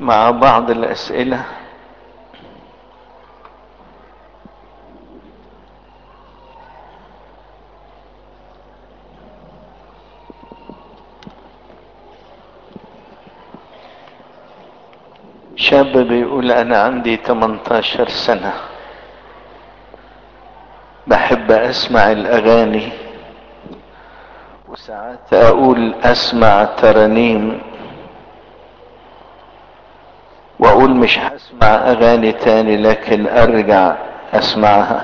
مع بعض الاسئله شاب بيقول انا عندي 18 سنة بحب اسمع الاغاني وساعات اقول اسمع ترانيم واقول مش هسمع اغاني تاني لكن ارجع اسمعها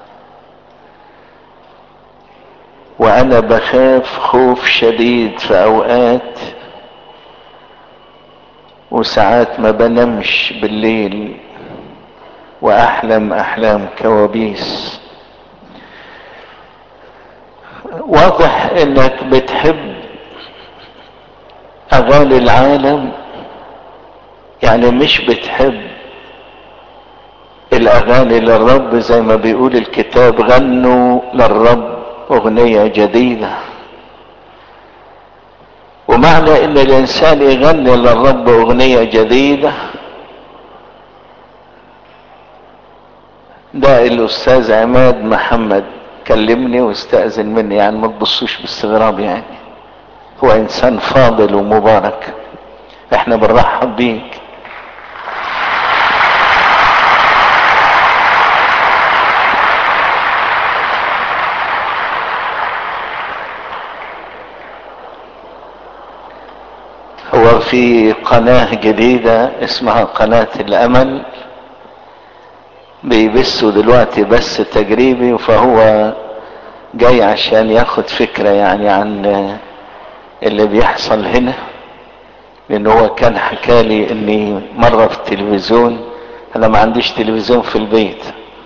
وانا بخاف خوف شديد في اوقات وساعات ما بنمش بالليل واحلم احلام كوابيس واضح انك بتحب اغاني العالم يعني مش بتحب الاغاني للرب زي ما بيقول الكتاب غنوا للرب اغنية جديدة ومعنى ان الانسان يغني للرب اغنية جديدة ده الاستاذ عماد محمد كلمني واستأذن مني يعني ما تبصوش باستغراب يعني هو انسان فاضل ومبارك احنا بنرحب بيك هو في قناة جديدة اسمها قناة الامل بيبثوا دلوقتي بث تجريبي فهو جاي عشان ياخد فكرة يعني عن اللي بيحصل هنا لان هو كان حكالي اني مرة في التلفزيون انا ما عنديش تلفزيون في البيت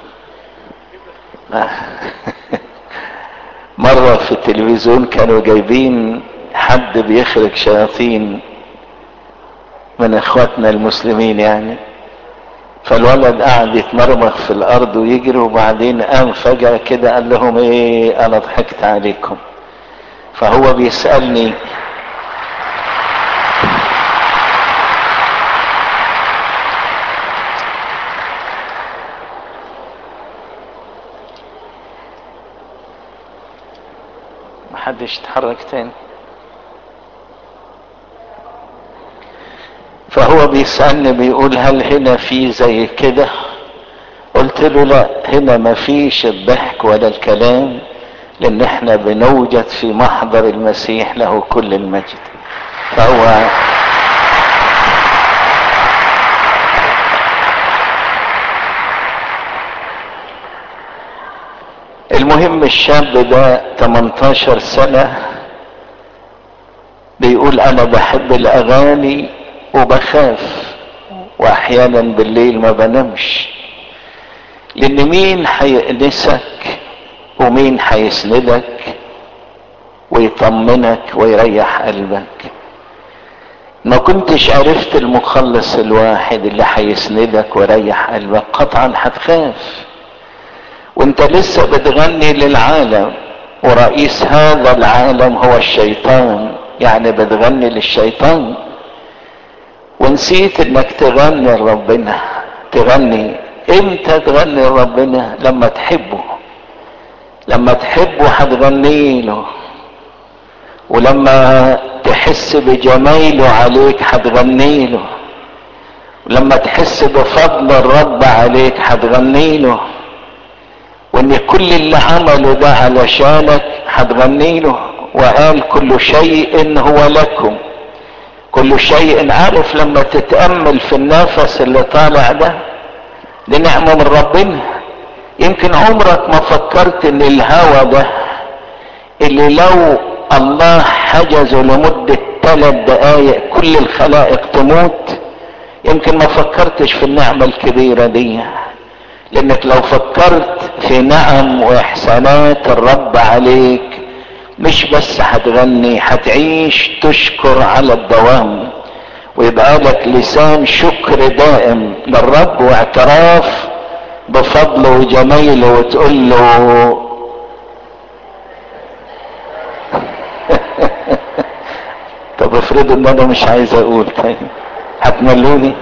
مرة في التلفزيون كانوا جايبين حد بيخرج شياطين من اخواتنا المسلمين يعني فالولد قعد يتمرمخ في الارض ويجري وبعدين قام فجأة كده قال لهم ايه انا ضحكت عليكم فهو بيسألني محدش يتحرك تاني فهو بيسألني بيقول هل هنا في زي كده قلت له لا هنا ما فيش الضحك ولا الكلام لان احنا بنوجد في محضر المسيح له كل المجد فهو المهم الشاب ده 18 سنة بيقول انا بحب الاغاني وبخاف واحيانا بالليل ما بنامش لان مين هيأنسك ومين هيسندك ويطمنك ويريح قلبك ما كنتش عرفت المخلص الواحد اللي هيسندك ويريح قلبك قطعا هتخاف وانت لسه بتغني للعالم ورئيس هذا العالم هو الشيطان يعني بتغني للشيطان ونسيت انك تغني لربنا تغني امتى تغني لربنا لما تحبه لما تحبه هتغني له ولما تحس بجمايله عليك هتغني له ولما تحس بفضل الرب عليك هتغني له وان كل اللي عمله ده علشانك هتغني له وقال كل شيء هو لكم كل شيء عارف لما تتأمل في النفس اللي طالع ده دي نعمة من ربنا يمكن عمرك ما فكرت ان الهوى ده اللي لو الله حجزه لمدة ثلاث دقايق كل الخلائق تموت يمكن ما فكرتش في النعمة الكبيرة دي لانك لو فكرت في نعم واحسانات الرب عليك مش بس هتغني هتعيش تشكر على الدوام ويبقى لك لسان شكر دائم للرب واعتراف بفضله وجميله وتقول له طب افرض ان انا مش عايز اقول تاني هتملوني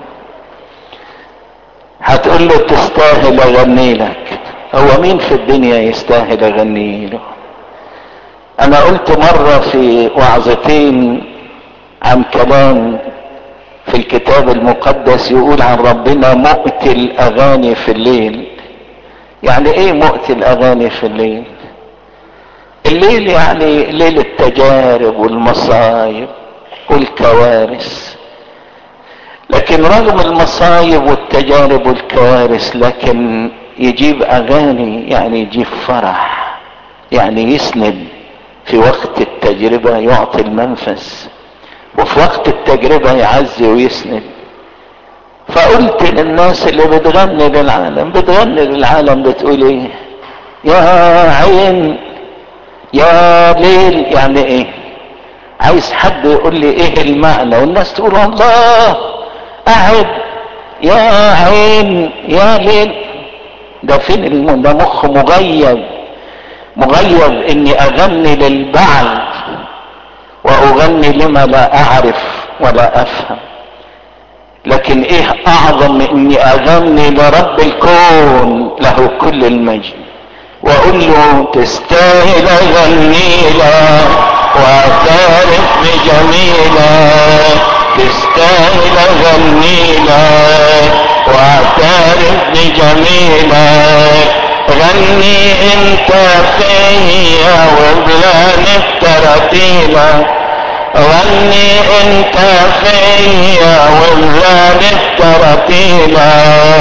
هتقول له تستاهل اغني لك هو مين في الدنيا يستاهل اغني له انا قلت مرة في وعظتين عن كلام في الكتاب المقدس يقول عن ربنا مؤتي الاغاني في الليل يعني ايه مؤتي الاغاني في الليل الليل يعني ليل التجارب والمصايب والكوارث لكن رغم المصايب والتجارب والكوارث لكن يجيب اغاني يعني يجيب فرح يعني يسند في وقت التجربة يعطي المنفس وفي وقت التجربة يعزي ويسند فقلت للناس اللي بتغني للعالم بتغني للعالم بتقول ايه يا عين يا ليل يعني ايه عايز حد يقول لي ايه المعنى والناس تقول الله قاعد يا عين يا ليل ده فين الم... ده مخ مغيب مغيب اني اغني للبعل واغني لما لا اعرف ولا افهم لكن ايه اعظم من اني اغني لرب الكون له كل المجد واقول له تستاهل اغني لك واعترف بجميلك تستاهل اغني لك واعترف بجميلك غني انت فيا وبلان الترتيلة غني انت فيا وبلان الترتيلة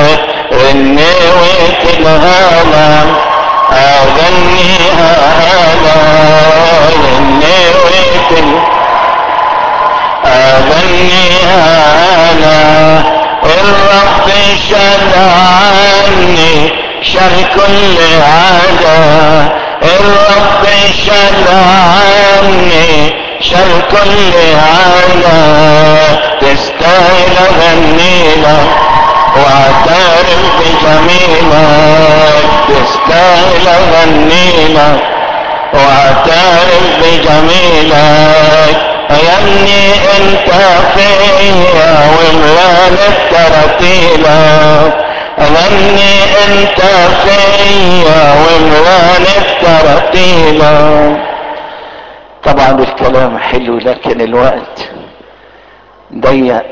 غنيوة الهالة اغنيها انا غنيوة اغنيها انا الرب شد عني شر كل عادة الرب شل عني شر كل عادة تستاهل غنيلك واعترف بجميلك تستاهل غنيلك واعترف بجميلك يمني انت فيا وملان الترتيلك غني انت فيا وملان الترتيلة طبعا الكلام حلو لكن الوقت ضيق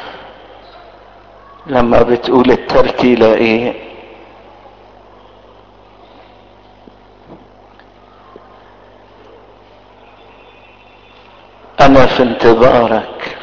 لما بتقول الترتيلة ايه انا في انتظارك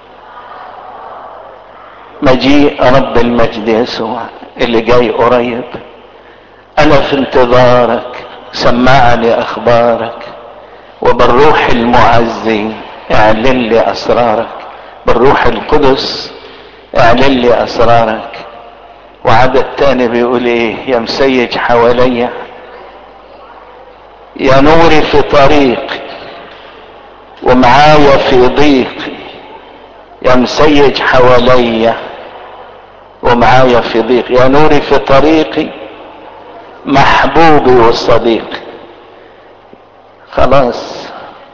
مجيء رب المجد يسوع اللي جاي قريب انا في انتظارك سمعني اخبارك وبالروح المعزي اعلن لي اسرارك بالروح القدس اعلن لي اسرارك وعدد تاني بيقول ايه يا مسيج حواليا يا نوري في طريقي ومعايا في ضيقي يا مسيج حواليا ومعايا في ضيق يا نوري في طريقي محبوبي وصديقي خلاص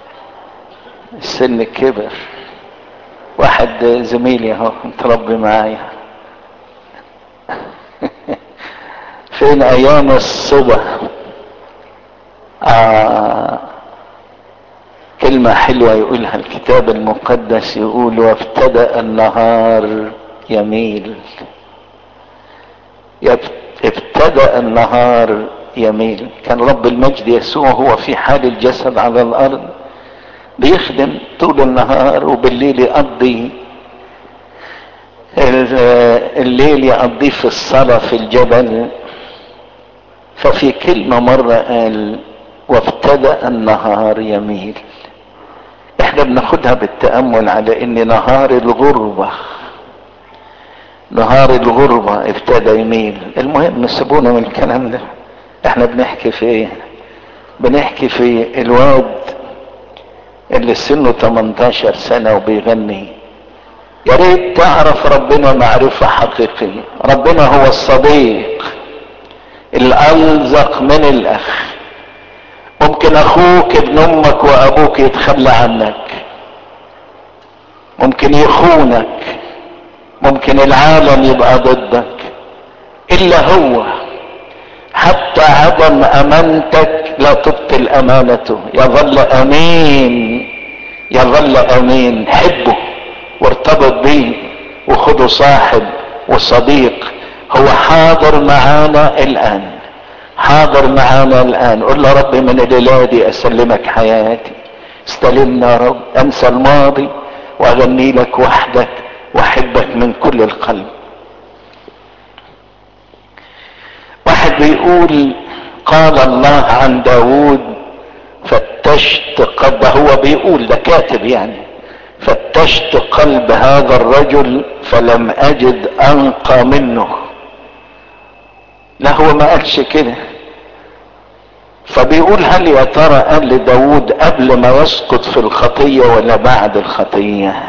السن كبر واحد زميلي اهو متربي معايا فين ايام الصبح آه كلمة حلوة يقولها الكتاب المقدس يقول وابتدأ النهار يميل ابتدأ النهار يميل كان رب المجد يسوع هو في حال الجسد على الأرض بيخدم طول النهار وبالليل يقضي الليل يقضيه في الصلاة في الجبل ففي كلمة مرة قال وابتدأ النهار يميل احنا بناخدها بالتأمل على ان نهار الغربة نهار الغربة ابتدى يميل المهم سيبونا من الكلام ده احنا بنحكي في ايه بنحكي في الواد اللي سنه 18 سنة وبيغني يا ريت تعرف ربنا معرفة حقيقية ربنا هو الصديق الألزق من الأخ ممكن أخوك ابن أمك وأبوك يتخلى عنك ممكن يخونك ممكن العالم يبقى ضدك الا هو حتى عدم امانتك لا تبطل امانته يظل امين يظل امين حبه وارتبط به وخده صاحب وصديق هو حاضر معانا الان حاضر معانا الان قل له ربي من الليله دي اسلمك حياتي استلمنا يا رب انسى الماضي واغني لك وحدك واحبك من كل القلب واحد بيقول قال الله عن داود فتشت قلب هو بيقول ده كاتب يعني فتشت قلب هذا الرجل فلم اجد انقى منه لا هو ما قالش كده فبيقول هل يا ترى قال لداود قبل ما يسقط في الخطية ولا بعد الخطية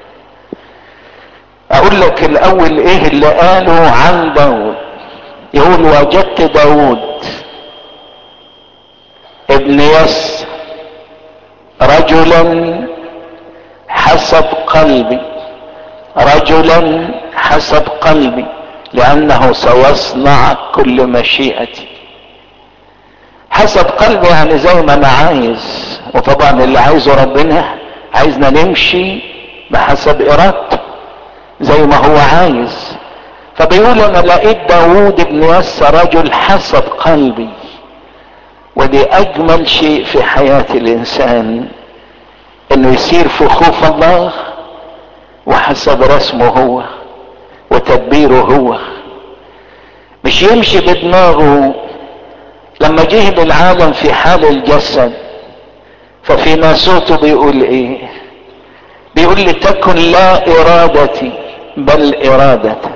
اقول لك الاول ايه اللي قاله عن داود يقول وجدت داود ابن يس رجلا حسب قلبي رجلا حسب قلبي لانه سيصنع كل مشيئتي حسب قلبي يعني زي ما انا عايز وطبعا اللي عايزه ربنا عايزنا نمشي بحسب ارادته زي ما هو عايز فبيقول انا لقيت داوود ابن يس رجل حسب قلبي ودي اجمل شيء في حياة الانسان انه يسير في خوف الله وحسب رسمه هو وتدبيره هو مش يمشي بدماغه لما جه للعالم في حال الجسد ففي ناسوته بيقول ايه بيقول لتكن لا ارادتي بل ارادتك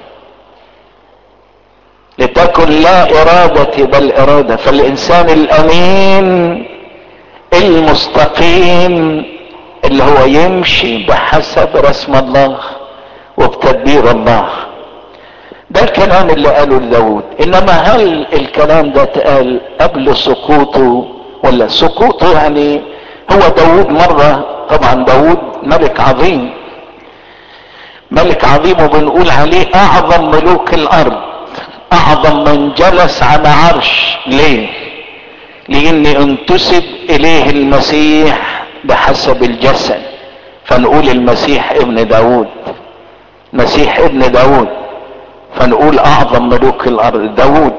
لتكن لا ارادتي بل اراده فالانسان الامين المستقيم اللي هو يمشي بحسب رسم الله وبتدبير الله ده الكلام اللي قاله لداود انما هل الكلام ده اتقال قبل سقوطه ولا سقوطه يعني هو داود مرة طبعا داود ملك عظيم ملك عظيم وبنقول عليه اعظم ملوك الارض اعظم من جلس على عرش ليه لان انتسب اليه المسيح بحسب الجسد فنقول المسيح ابن داود مسيح ابن داود فنقول اعظم ملوك الارض داود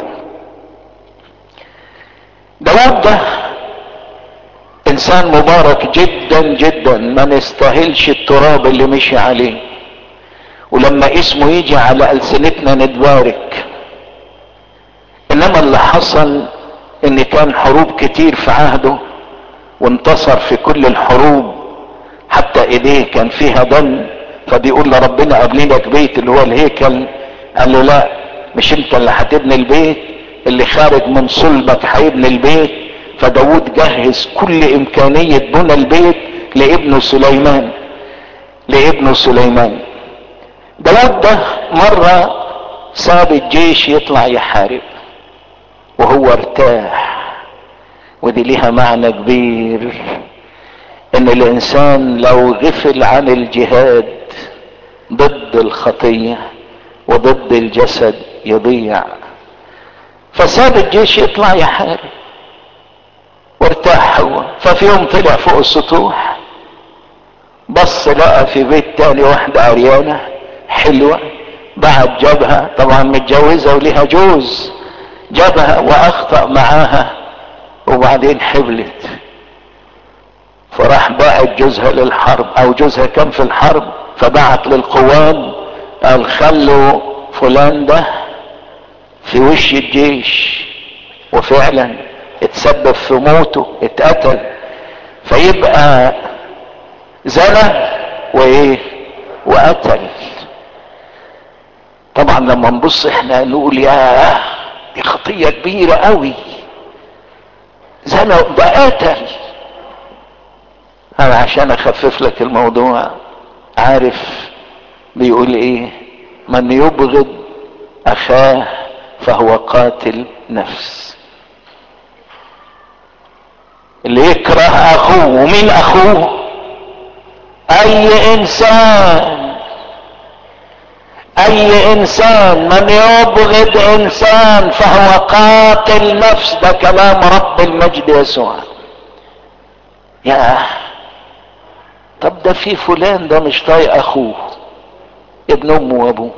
داود ده انسان مبارك جدا جدا ما نستاهلش التراب اللي مشي عليه ولما اسمه يجي على السنتنا نتبارك انما اللي حصل ان كان حروب كتير في عهده وانتصر في كل الحروب حتى ايديه كان فيها دم فبيقول لربنا ابني لك بيت اللي هو الهيكل قال له لا مش انت اللي هتبني البيت اللي خارج من صلبك هيبني البيت فداود جهز كل امكانية بنى البيت لابنه سليمان لابنه سليمان داود ده مرة ساب الجيش يطلع يحارب وهو ارتاح ودي ليها معنى كبير ان الانسان لو غفل عن الجهاد ضد الخطيه وضد الجسد يضيع فساب الجيش يطلع يحارب وارتاح هو ففي يوم طلع فوق السطوح بص لقى في بيت تاني واحدة عريانة حلوة بعد جابها طبعا متجوزة وليها جوز جابها واخطأ معاها وبعدين حبلت فراح باعت جوزها للحرب او جوزها كان في الحرب فبعت للقواد قال خلوا فلان ده في وش الجيش وفعلا اتسبب في موته اتقتل فيبقى زنى وايه وقتل طبعا لما نبص احنا نقول يا دي خطية كبيرة قوي زنى ده قتل انا عشان اخفف لك الموضوع عارف بيقول ايه من يبغض اخاه فهو قاتل نفس اللي يكره اخوه ومين اخوه اي انسان اي انسان من يبغض انسان فهو قاتل نفس ده كلام رب المجد يسوع يا طب ده في فلان ده مش طايق اخوه ابن امه وابوه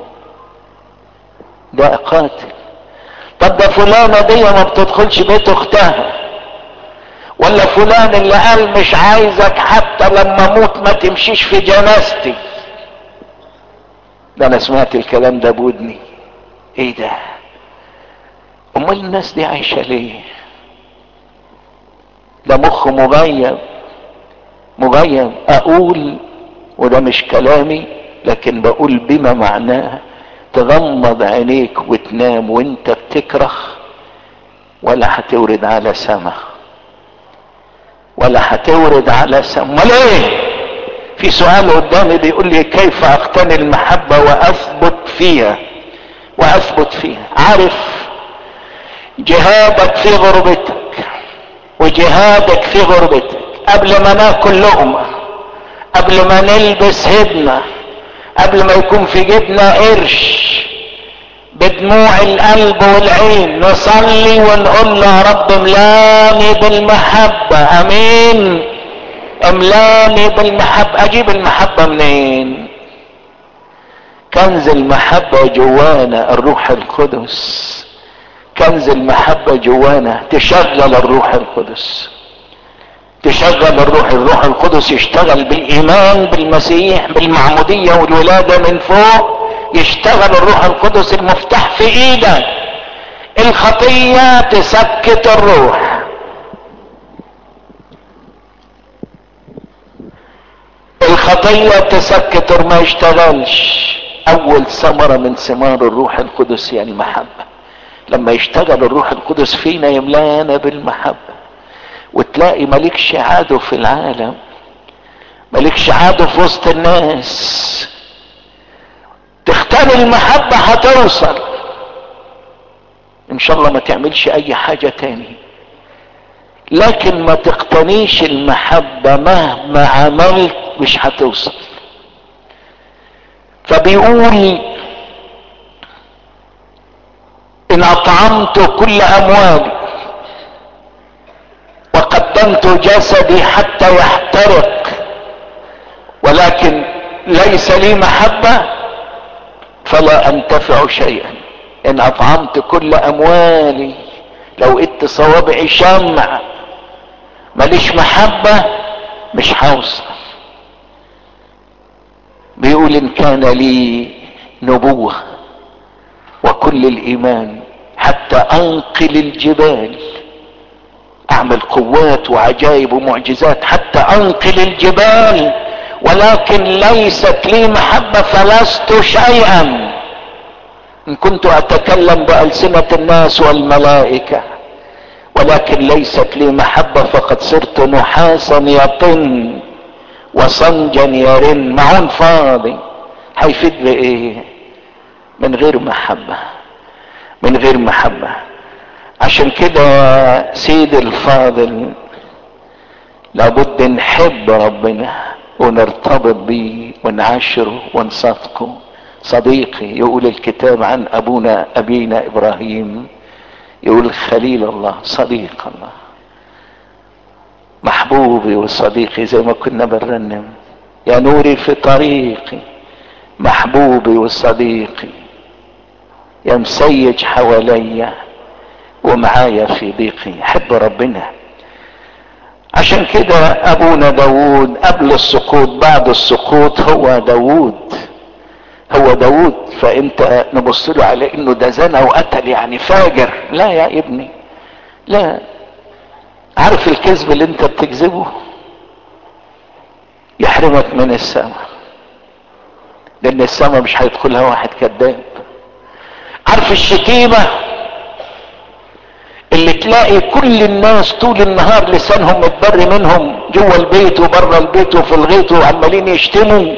ده قاتل طب ده فلانه دي ما بتدخلش بيت اختها ولا فلان اللي قال مش عايزك حتى لما اموت ما تمشيش في جنازتي ده انا سمعت الكلام ده بودني ايه ده امال الناس دي عايشه ليه ده مخ مغيب مغيب اقول وده مش كلامي لكن بقول بما معناه تغمض عينيك وتنام وانت بتكره ولا هتورد على سما ولا هتورد على سما امال ايه في سؤال قدامي بيقول لي كيف اقتني المحبة واثبت فيها واثبت فيها عارف جهادك في غربتك وجهادك في غربتك قبل ما ناكل لقمة قبل ما نلبس هدنة قبل ما يكون في جبنا قرش بدموع القلب والعين نصلي ونقول له يا رب املاني بالمحبة امين املاني بالمحبة اجيب المحبة منين كنز المحبة جوانا الروح القدس كنز المحبة جوانا تشغل الروح القدس تشغل الروح الروح القدس يشتغل بالايمان بالمسيح بالمعمودية والولادة من فوق يشتغل الروح القدس المفتاح في ايدك الخطية تسكت الروح الخطية تسكت ما يشتغلش اول ثمرة من ثمار الروح القدس يعني المحبة لما يشتغل الروح القدس فينا يملانا بالمحبة وتلاقي مالكش عدو في العالم مالكش عدو في وسط الناس تختار المحبة هتوصل ان شاء الله ما تعملش اي حاجة تاني لكن ما تقتنيش المحبة مهما عملت مش هتوصل فبيقول ان اطعمت كل اموالي وقدمت جسدي حتى يحترق ولكن ليس لي محبة فلا انتفع شيئا ان اطعمت كل اموالي لو ادت صوابعي شمع ماليش محبة مش هوصل بيقول ان كان لي نبوة وكل الايمان حتى انقل الجبال اعمل قوات وعجائب ومعجزات حتى انقل الجبال ولكن ليست لي محبة فلست شيئا ان كنت اتكلم بألسنة الناس والملائكة ولكن ليست لي محبة فقد صرت نحاسا يطن وصنجا يرن معون فاضي هيفيد بايه من غير محبة من غير محبة عشان كده سيد الفاضل لابد نحب ربنا ونرتبط بيه ونعاشره ونصدقه صديقي يقول الكتاب عن ابونا ابينا ابراهيم يقول خليل الله صديق الله محبوبي وصديقي زي ما كنا بنرنم يا نوري في طريقي محبوبي وصديقي يا مسيج حواليا ومعايا في ضيقي حب ربنا عشان كده ابونا داود قبل السقوط بعد السقوط هو داود هو داود فانت نبص له على انه ده زنى وقتل يعني فاجر لا يا ابني لا عارف الكذب اللي انت بتكذبه يحرمك من السماء لان السماء مش هيدخلها واحد كذاب عارف الشتيمه اللي تلاقي كل الناس طول النهار لسانهم متبري منهم جوه البيت وبره البيت وفي الغيط وعمالين يشتموا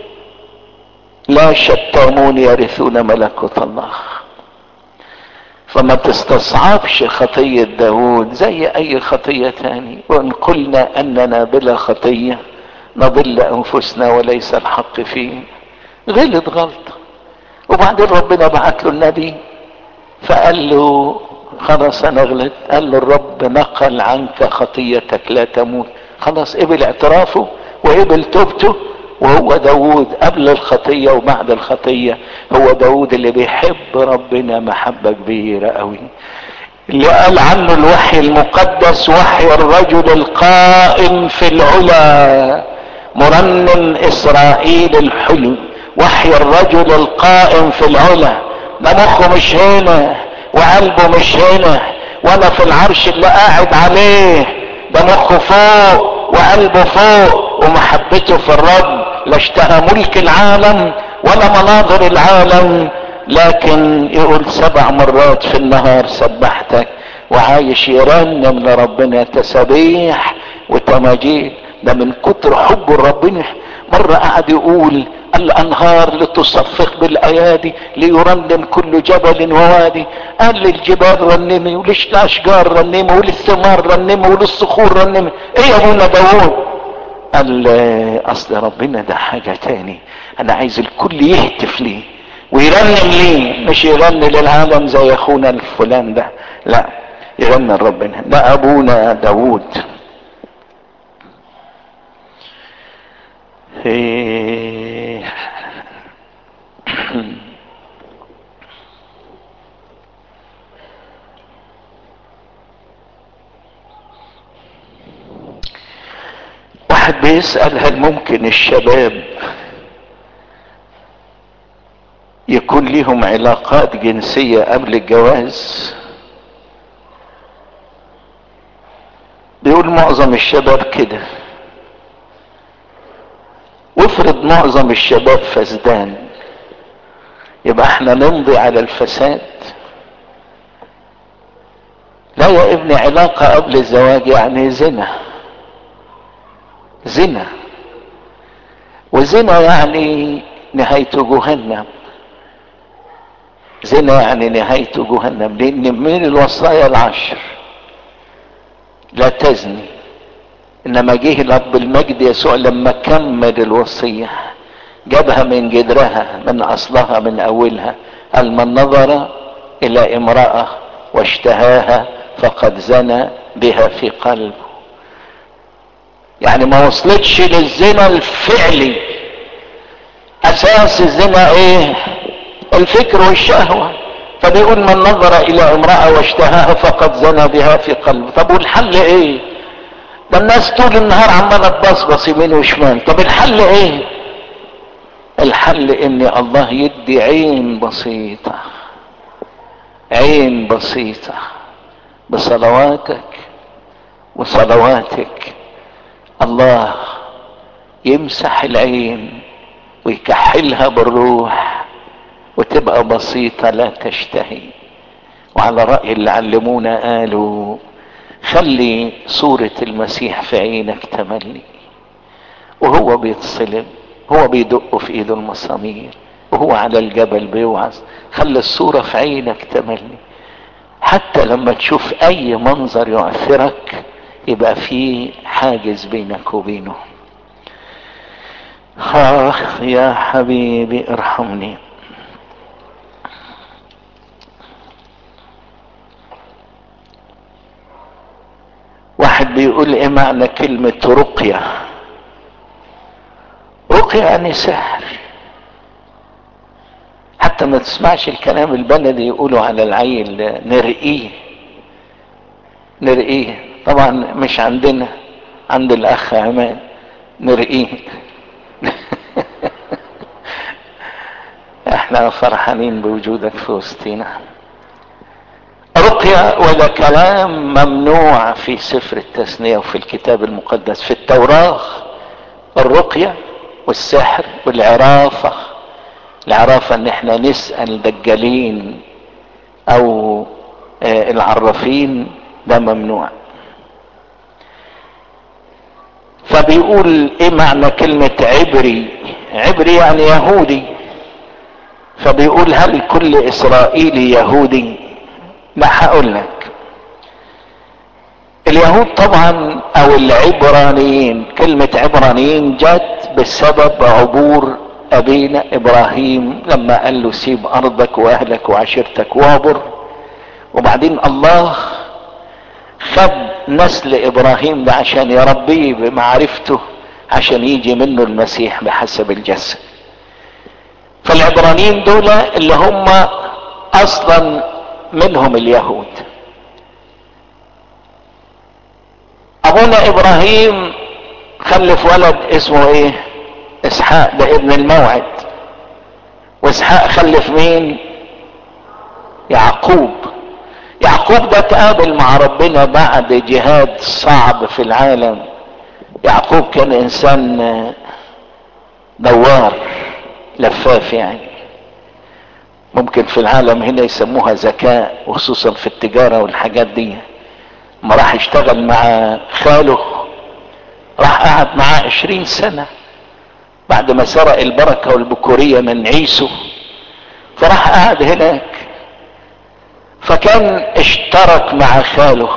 لا شتامون يرثون ملكوت الله فما تستصعبش خطية داود زي اي خطية تاني وان قلنا اننا بلا خطية نضل انفسنا وليس الحق فيه غلط غلطة وبعدين ربنا بعت له النبي فقال له خلاص انا غلطت قال له الرب نقل عنك خطيتك لا تموت خلاص قبل اعترافه وقبل توبته وهو داود قبل الخطية وبعد الخطية هو داود اللي بيحب ربنا محبة كبيرة قوي اللي قال عنه الوحي المقدس وحي الرجل القائم في العلا مرنم اسرائيل الحلو وحي الرجل القائم في العلا ده مخه مش هنا وقلبه مش هنا ولا في العرش اللي قاعد عليه ده مخه فوق وقلبه فوق ومحبته في الرب لا اشتهى ملك العالم ولا مناظر العالم لكن يقول سبع مرات في النهار سبحتك وعايش يرنم لربنا تسابيح وتماجيد ده من كتر حبه لربنا مرة قعد يقول الانهار لتصفق بالايادي ليرنم كل جبل ووادي قال للجبال رنمي وللاشجار رنمي وللثمار رنمي وللصخور رنمي ايه يا ابونا داوود قال اصل ربنا ده حاجة تاني انا عايز الكل يهتف ليه ويرنم ليه مش يغني للعالم زي اخونا الفلان ده لا يغني لربنا ده ابونا داوود إيه واحد بيسأل هل ممكن الشباب يكون لهم علاقات جنسية قبل الجواز بيقول معظم الشباب كده وافرض معظم الشباب فسدان يبقى احنا نمضي على الفساد لا يا ابني علاقة قبل الزواج يعني زنا زنا وزنا يعني نهايته جهنم زنا يعني نهايته جهنم لان من الوصايا العشر لا تزني انما جه الاب المجد يسوع لما كمل الوصيه جابها من جدرها من اصلها من اولها قال من نظر الى امراه واشتهاها فقد زنى بها في قلبه يعني ما وصلتش للزنا الفعلي اساس الزنا ايه الفكر والشهوه فبيقول من نظر الى امراه واشتهاها فقد زنى بها في قلبه طب والحل ايه ده الناس طول النهار عماله تبصبص يمين وشمال طب الحل ايه الحل ان الله يدي عين بسيطه عين بسيطه بصلواتك وصلواتك الله يمسح العين ويكحلها بالروح وتبقى بسيطة لا تشتهي وعلى رأي اللي علمونا قالوا خلي صورة المسيح في عينك تملي وهو بيتصلب هو بيدق في ايده المسامير وهو على الجبل بيوعظ خلي الصورة في عينك تملي حتى لما تشوف اي منظر يؤثرك يبقى في حاجز بينك وبينه اخ يا حبيبي ارحمني واحد بيقول ايه معنى كلمة رقية رقية يعني سحر حتى ما تسمعش الكلام البلدي يقولوا على العيل نرقيه نرقيه طبعا مش عندنا عند الاخ عماد نرقيه احنا فرحانين بوجودك في وسطينا رقية وده كلام ممنوع في سفر التثنية وفي الكتاب المقدس في التوراة الرقية والسحر والعرافة العرافة ان احنا نسأل دجالين او آه العرافين ده ممنوع فبيقول ايه معنى كلمة عبري عبري يعني يهودي فبيقول هل كل اسرائيلي يهودي لا هقول لك اليهود طبعا او العبرانيين كلمة عبرانيين جت بسبب عبور ابينا ابراهيم لما قال له سيب ارضك واهلك وعشيرتك وابر وبعدين الله خد نسل ابراهيم ده عشان يربيه بمعرفته عشان يجي منه المسيح بحسب الجسد فالعبرانيين دول اللي هم اصلا منهم اليهود ابونا ابراهيم خلف ولد اسمه ايه اسحاق ده ابن الموعد واسحاق خلف مين يعقوب يعقوب ده تقابل مع ربنا بعد جهاد صعب في العالم يعقوب كان انسان دوار لفاف يعني ممكن في العالم هنا يسموها ذكاء وخصوصا في التجارة والحاجات دي ما راح يشتغل مع خاله راح قعد معاه عشرين سنة بعد ما سرق البركة والبكورية من عيسو فراح قعد هناك فكان اشترك مع خاله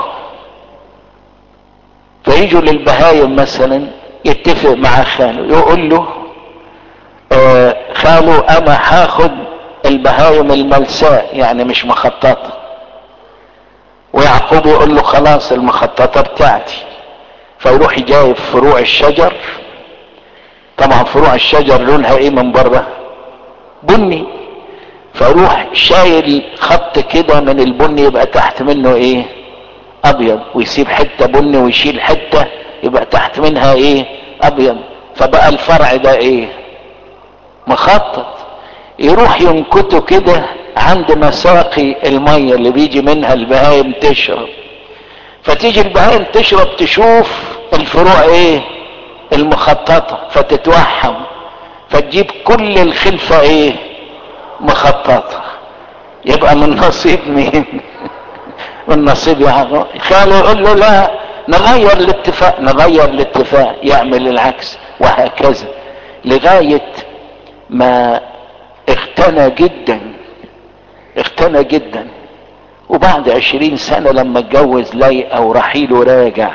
فيجوا للبهايم مثلا يتفق مع خاله يقول له آه خاله انا هاخد البهايم الملساء يعني مش مخططة ويعقوب يقول له خلاص المخططة بتاعتي فيروح جايب فروع الشجر طبعا فروع الشجر لونها ايه من بره بني فيروح شايل خط كده من البني يبقى تحت منه ايه ابيض ويسيب حته بني ويشيل حته يبقى تحت منها ايه ابيض فبقى الفرع ده ايه مخطط يروح ينكته كده عند مساقي المية اللي بيجي منها البهايم تشرب فتيجي البهايم تشرب تشوف الفروع ايه المخططة فتتوحم فتجيب كل الخلفة ايه مخططة يبقى من نصيب مين من نصيب يعقوب خاله يقول له لا نغير الاتفاق نغير الاتفاق يعمل العكس وهكذا لغاية ما اغتنى جدا اغتنى جدا وبعد عشرين سنة لما اتجوز ليئة ورحيله راجع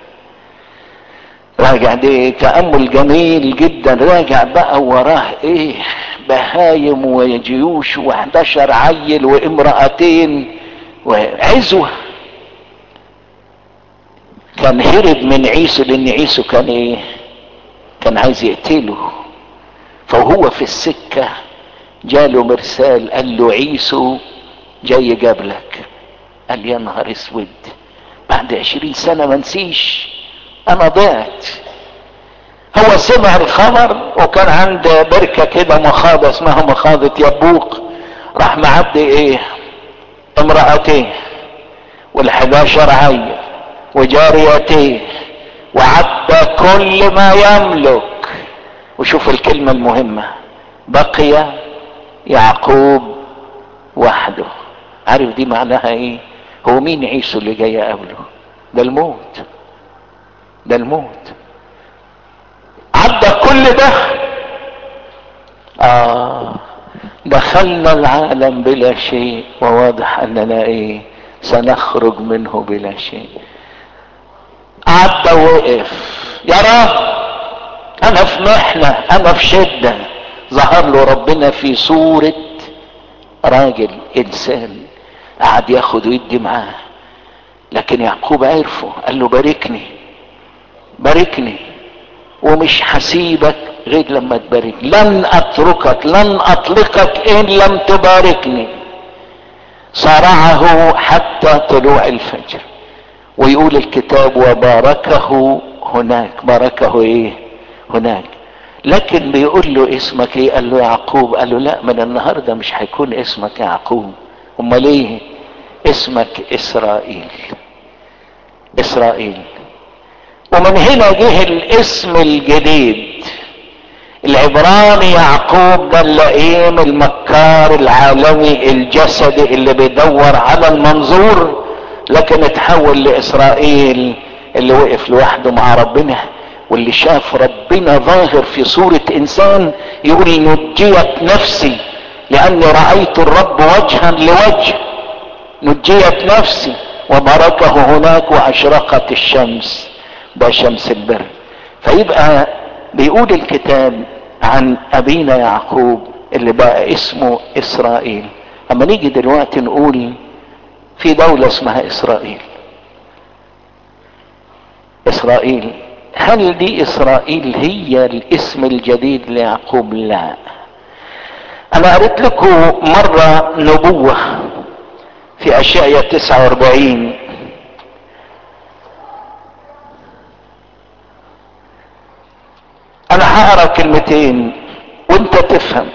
راجع دي تأمل جميل جدا راجع بقى وراه ايه بهايم وجيوش و11 عيل وامرأتين وعزوة كان هرب من عيسو لان عيسو كان ايه كان عايز يقتله فهو في السكة جاله مرسال قال له عيسو جاي جابلك قال يا نهار اسود بعد عشرين سنة ما نسيش انا ضعت هو سمع الخبر وكان عند بركة كده مخاضة اسمها مخاضة يبوق راح معدي ايه امرأتين والحداشر عيل وجاريتين وعدى كل ما يملك وشوف الكلمة المهمة بقي يعقوب وحده عارف دي معناها ايه هو مين عيسو اللي جاي قبله ده الموت ده الموت عدى كل ده اه دخلنا العالم بلا شيء وواضح اننا ايه سنخرج منه بلا شيء عدى وقف يا رب انا في محنة انا في شدة ظهر له ربنا في صورة راجل انسان قعد ياخد ويدي معاه لكن يعقوب عرفه قال له باركني باركني ومش هسيبك غير لما تبارك لن اتركك لن اطلقك ان لم تباركني صارعه حتى طلوع الفجر ويقول الكتاب وباركه هناك باركه ايه هناك لكن بيقول له اسمك ايه قال له يعقوب قال له لا من النهارده مش هيكون اسمك يعقوب امال ايه اسمك اسرائيل اسرائيل ومن هنا جه الاسم الجديد العبراني يعقوب ده اللئيم المكار العالمي الجسدي اللي بيدور على المنظور لكن اتحول لاسرائيل اللي وقف لوحده مع ربنا واللي شاف ربنا ظاهر في صورة انسان يقول نجيت نفسي لاني رأيت الرب وجها لوجه نجيت نفسي وبركه هناك واشرقت الشمس ده شمس البر فيبقى بيقول الكتاب عن ابينا يعقوب اللي بقى اسمه اسرائيل اما نيجي دلوقتي نقول في دولة اسمها اسرائيل اسرائيل هل دي اسرائيل هي الاسم الجديد ليعقوب لا انا قريت لكم مرة نبوة في اشعيا 49 انا هقرا كلمتين وانت تفهم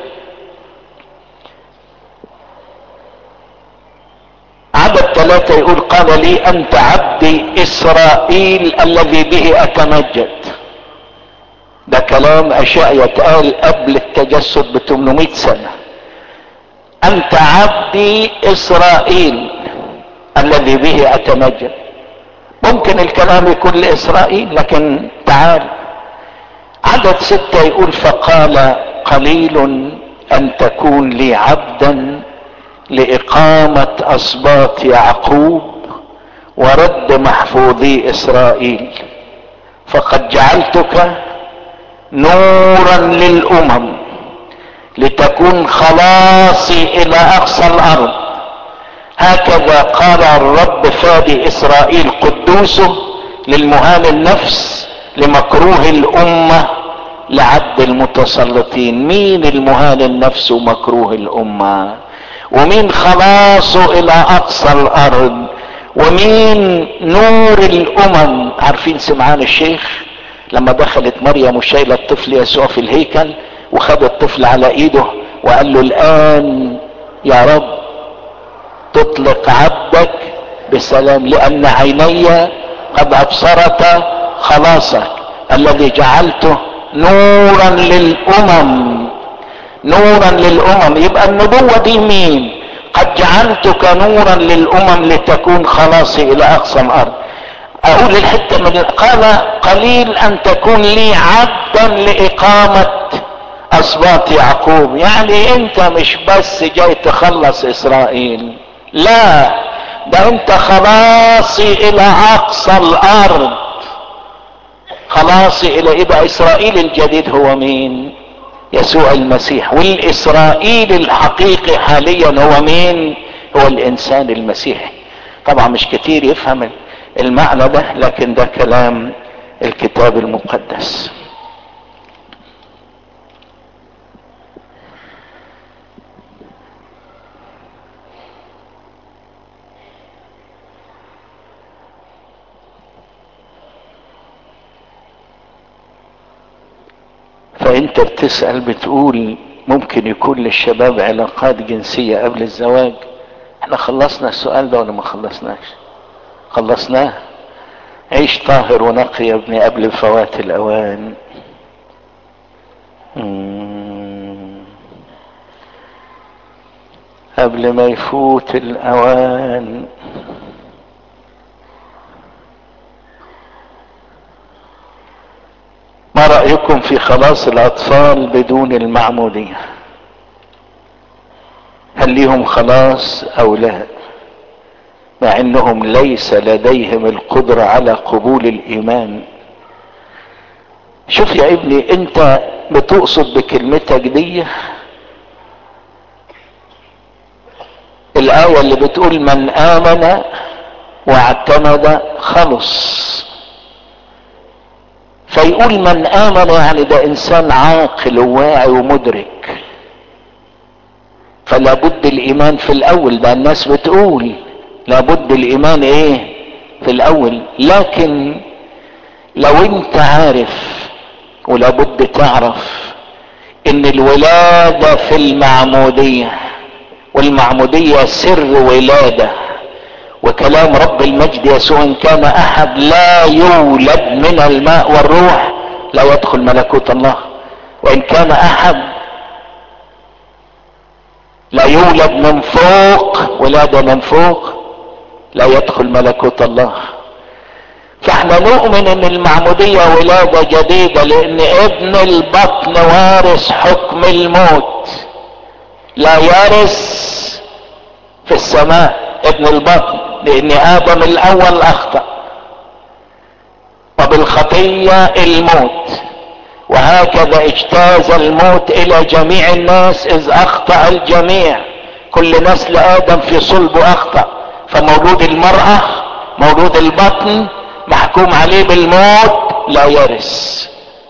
عدد ثلاثة يقول قال لي انت عبدي اسرائيل الذي به اتمجد ده كلام اشياء يتقال قبل التجسد ب 800 سنة انت عبدي اسرائيل الذي به اتمجد ممكن الكلام يكون لاسرائيل لكن تعال عدد ستة يقول فقال قليل ان تكون لي عبدا لإقامة أسباط يعقوب ورد محفوظي إسرائيل فقد جعلتك نورا للأمم لتكون خلاصي إلى أقصى الأرض هكذا قال الرب فادي إسرائيل قدوسه للمهان النفس لمكروه الأمة لعبد المتسلطين مين المهان النفس ومكروه الأمة ومين خلاصه الى اقصى الارض ومين نور الامم عارفين سمعان الشيخ لما دخلت مريم وشايله الطفل يسوع في الهيكل وخد الطفل على ايده وقال له الان يا رب تطلق عبدك بسلام لان عيني قد ابصرت خلاصك الذي جعلته نورا للامم نورا للامم يبقى النبوة دي مين قد جعلتك نورا للامم لتكون خلاصي الى اقصى الارض اقول الحتة من قال قليل ان تكون لي عبدا لاقامة اسباط يعقوب يعني انت مش بس جاي تخلص اسرائيل لا ده انت خلاصي الى اقصى الارض خلاصي الى يبقى اسرائيل الجديد هو مين يسوع المسيح والاسرائيل الحقيقي حاليا هو مين هو الانسان المسيحي طبعا مش كتير يفهم المعنى ده لكن ده كلام الكتاب المقدس فانت بتسأل بتقول ممكن يكون للشباب علاقات جنسية قبل الزواج احنا خلصنا السؤال ده ولا ما خلصناش خلصناه عيش طاهر ونقي يا ابني قبل فوات الاوان مم. قبل ما يفوت الاوان ما رأيكم في خلاص الأطفال بدون المعمودية هل ليهم خلاص أو لا مع أنهم ليس لديهم القدرة على قبول الإيمان شوف يا ابني أنت بتقصد بكلمتك دي الآية اللي بتقول من آمن واعتمد خلص فيقول من امن يعني ده انسان عاقل وواعي ومدرك فلا بد الايمان في الاول ده الناس بتقول لابد الايمان ايه في الاول لكن لو انت عارف ولابد تعرف ان الولادة في المعمودية والمعمودية سر ولادة وكلام رب المجد يسوع ان كان احد لا يولد من الماء والروح لا يدخل ملكوت الله وان كان احد لا يولد من فوق ولادة من فوق لا يدخل ملكوت الله فاحنا نؤمن ان المعمودية ولادة جديدة لان ابن البطن وارث حكم الموت لا يرث في السماء ابن البطن لان ادم الاول اخطأ وبالخطية الموت وهكذا اجتاز الموت الى جميع الناس اذ اخطأ الجميع كل نسل ادم في صلبه اخطأ فمولود المرأة مولود البطن محكوم عليه بالموت لا يرث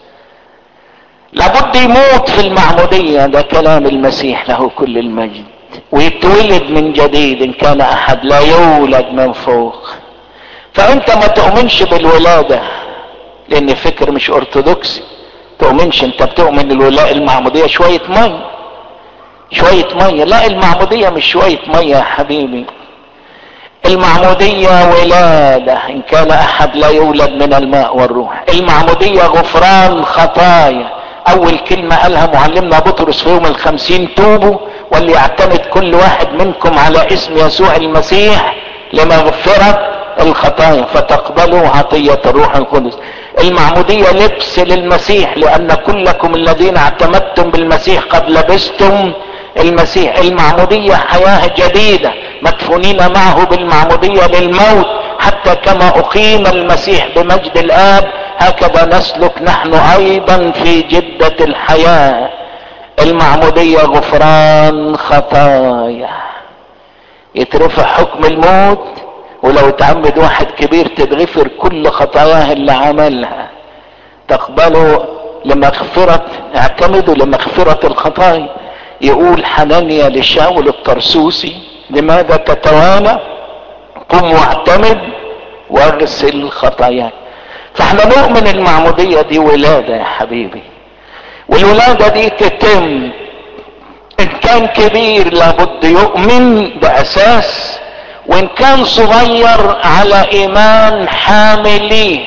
لابد يموت في المعمودية ده كلام المسيح له كل المجد ويتولد من جديد ان كان احد لا يولد من فوق فانت ما تؤمنش بالولادة لان فكر مش ارثوذكسي تؤمنش انت بتؤمن الولاء المعمودية شوية مية شوية مية لا المعمودية مش شوية مية يا حبيبي المعمودية ولادة ان كان احد لا يولد من الماء والروح المعمودية غفران خطايا اول كلمة قالها معلمنا بطرس في يوم الخمسين توبوا وليعتمد كل واحد منكم على اسم يسوع المسيح لمغفرة الخطايا فتقبلوا عطية الروح القدس المعمودية لبس للمسيح لان كلكم الذين اعتمدتم بالمسيح قد لبستم المسيح المعمودية حياة جديدة مدفونين معه بالمعمودية للموت حتى كما اقيم المسيح بمجد الاب هكذا نسلك نحن ايضا في جدة الحياة المعمودية غفران خطايا يترفع حكم الموت ولو تعمد واحد كبير تتغفر كل خطاياه اللي عملها تقبلوا لمغفرة اعتمدوا لمغفرة الخطايا يقول حنانيا لشاول الطرسوسي لماذا تتوانى قم واعتمد واغسل خطاياك فاحنا نؤمن المعمودية دي ولادة يا حبيبي والولادة دي تتم ان كان كبير لابد يؤمن باساس وان كان صغير على ايمان حامليه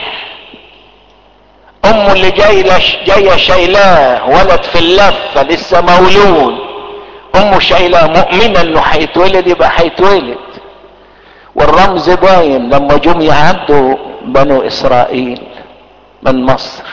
امه اللي جاي جاية شايلاه ولد في اللفة لسه مولود امه شايلاه مؤمنة انه هيتولد يبقى هيتولد والرمز باين لما جم يعدوا بنو اسرائيل من مصر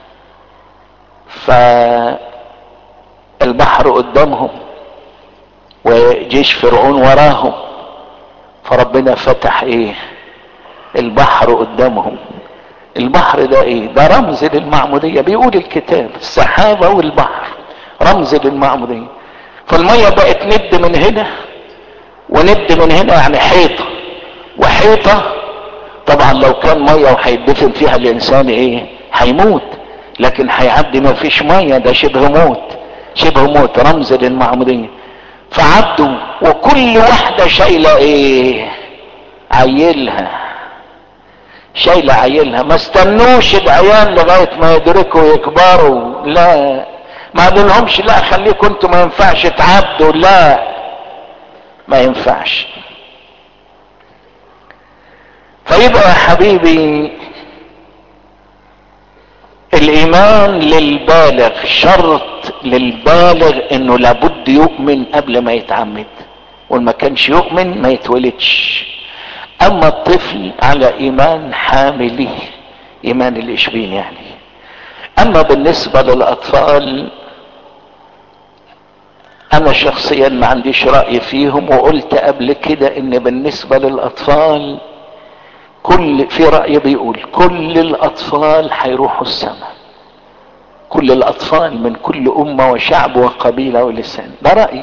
فالبحر قدامهم وجيش فرعون وراهم فربنا فتح ايه البحر قدامهم البحر ده ايه ده رمز للمعمودية بيقول الكتاب السحابة والبحر رمز للمعمودية فالمية بقت ند من هنا وند من هنا يعني حيطة وحيطة طبعا لو كان مية وهيدفن فيها الانسان ايه هيموت لكن هيعدي ما فيش مية ده شبه موت شبه موت رمز للمعمودية فعدوا وكل واحدة شايلة ايه عيلها شايلة عيلها ما استنوش العيال لغاية ما يدركوا يكبروا لا ما قالولهمش لا خليكم انتوا ما ينفعش تعدوا لا ما ينفعش فيبقى يا حبيبي الايمان للبالغ شرط للبالغ انه لابد يؤمن قبل ما يتعمد وما كانش يؤمن ما يتولدش اما الطفل على ايمان حامله ايمان الاشبين يعني اما بالنسبة للاطفال انا شخصيا ما عنديش رأي فيهم وقلت قبل كده ان بالنسبة للاطفال كل في رأي بيقول كل الاطفال هيروحوا السماء كل الاطفال من كل امة وشعب وقبيلة ولسان ده رأيي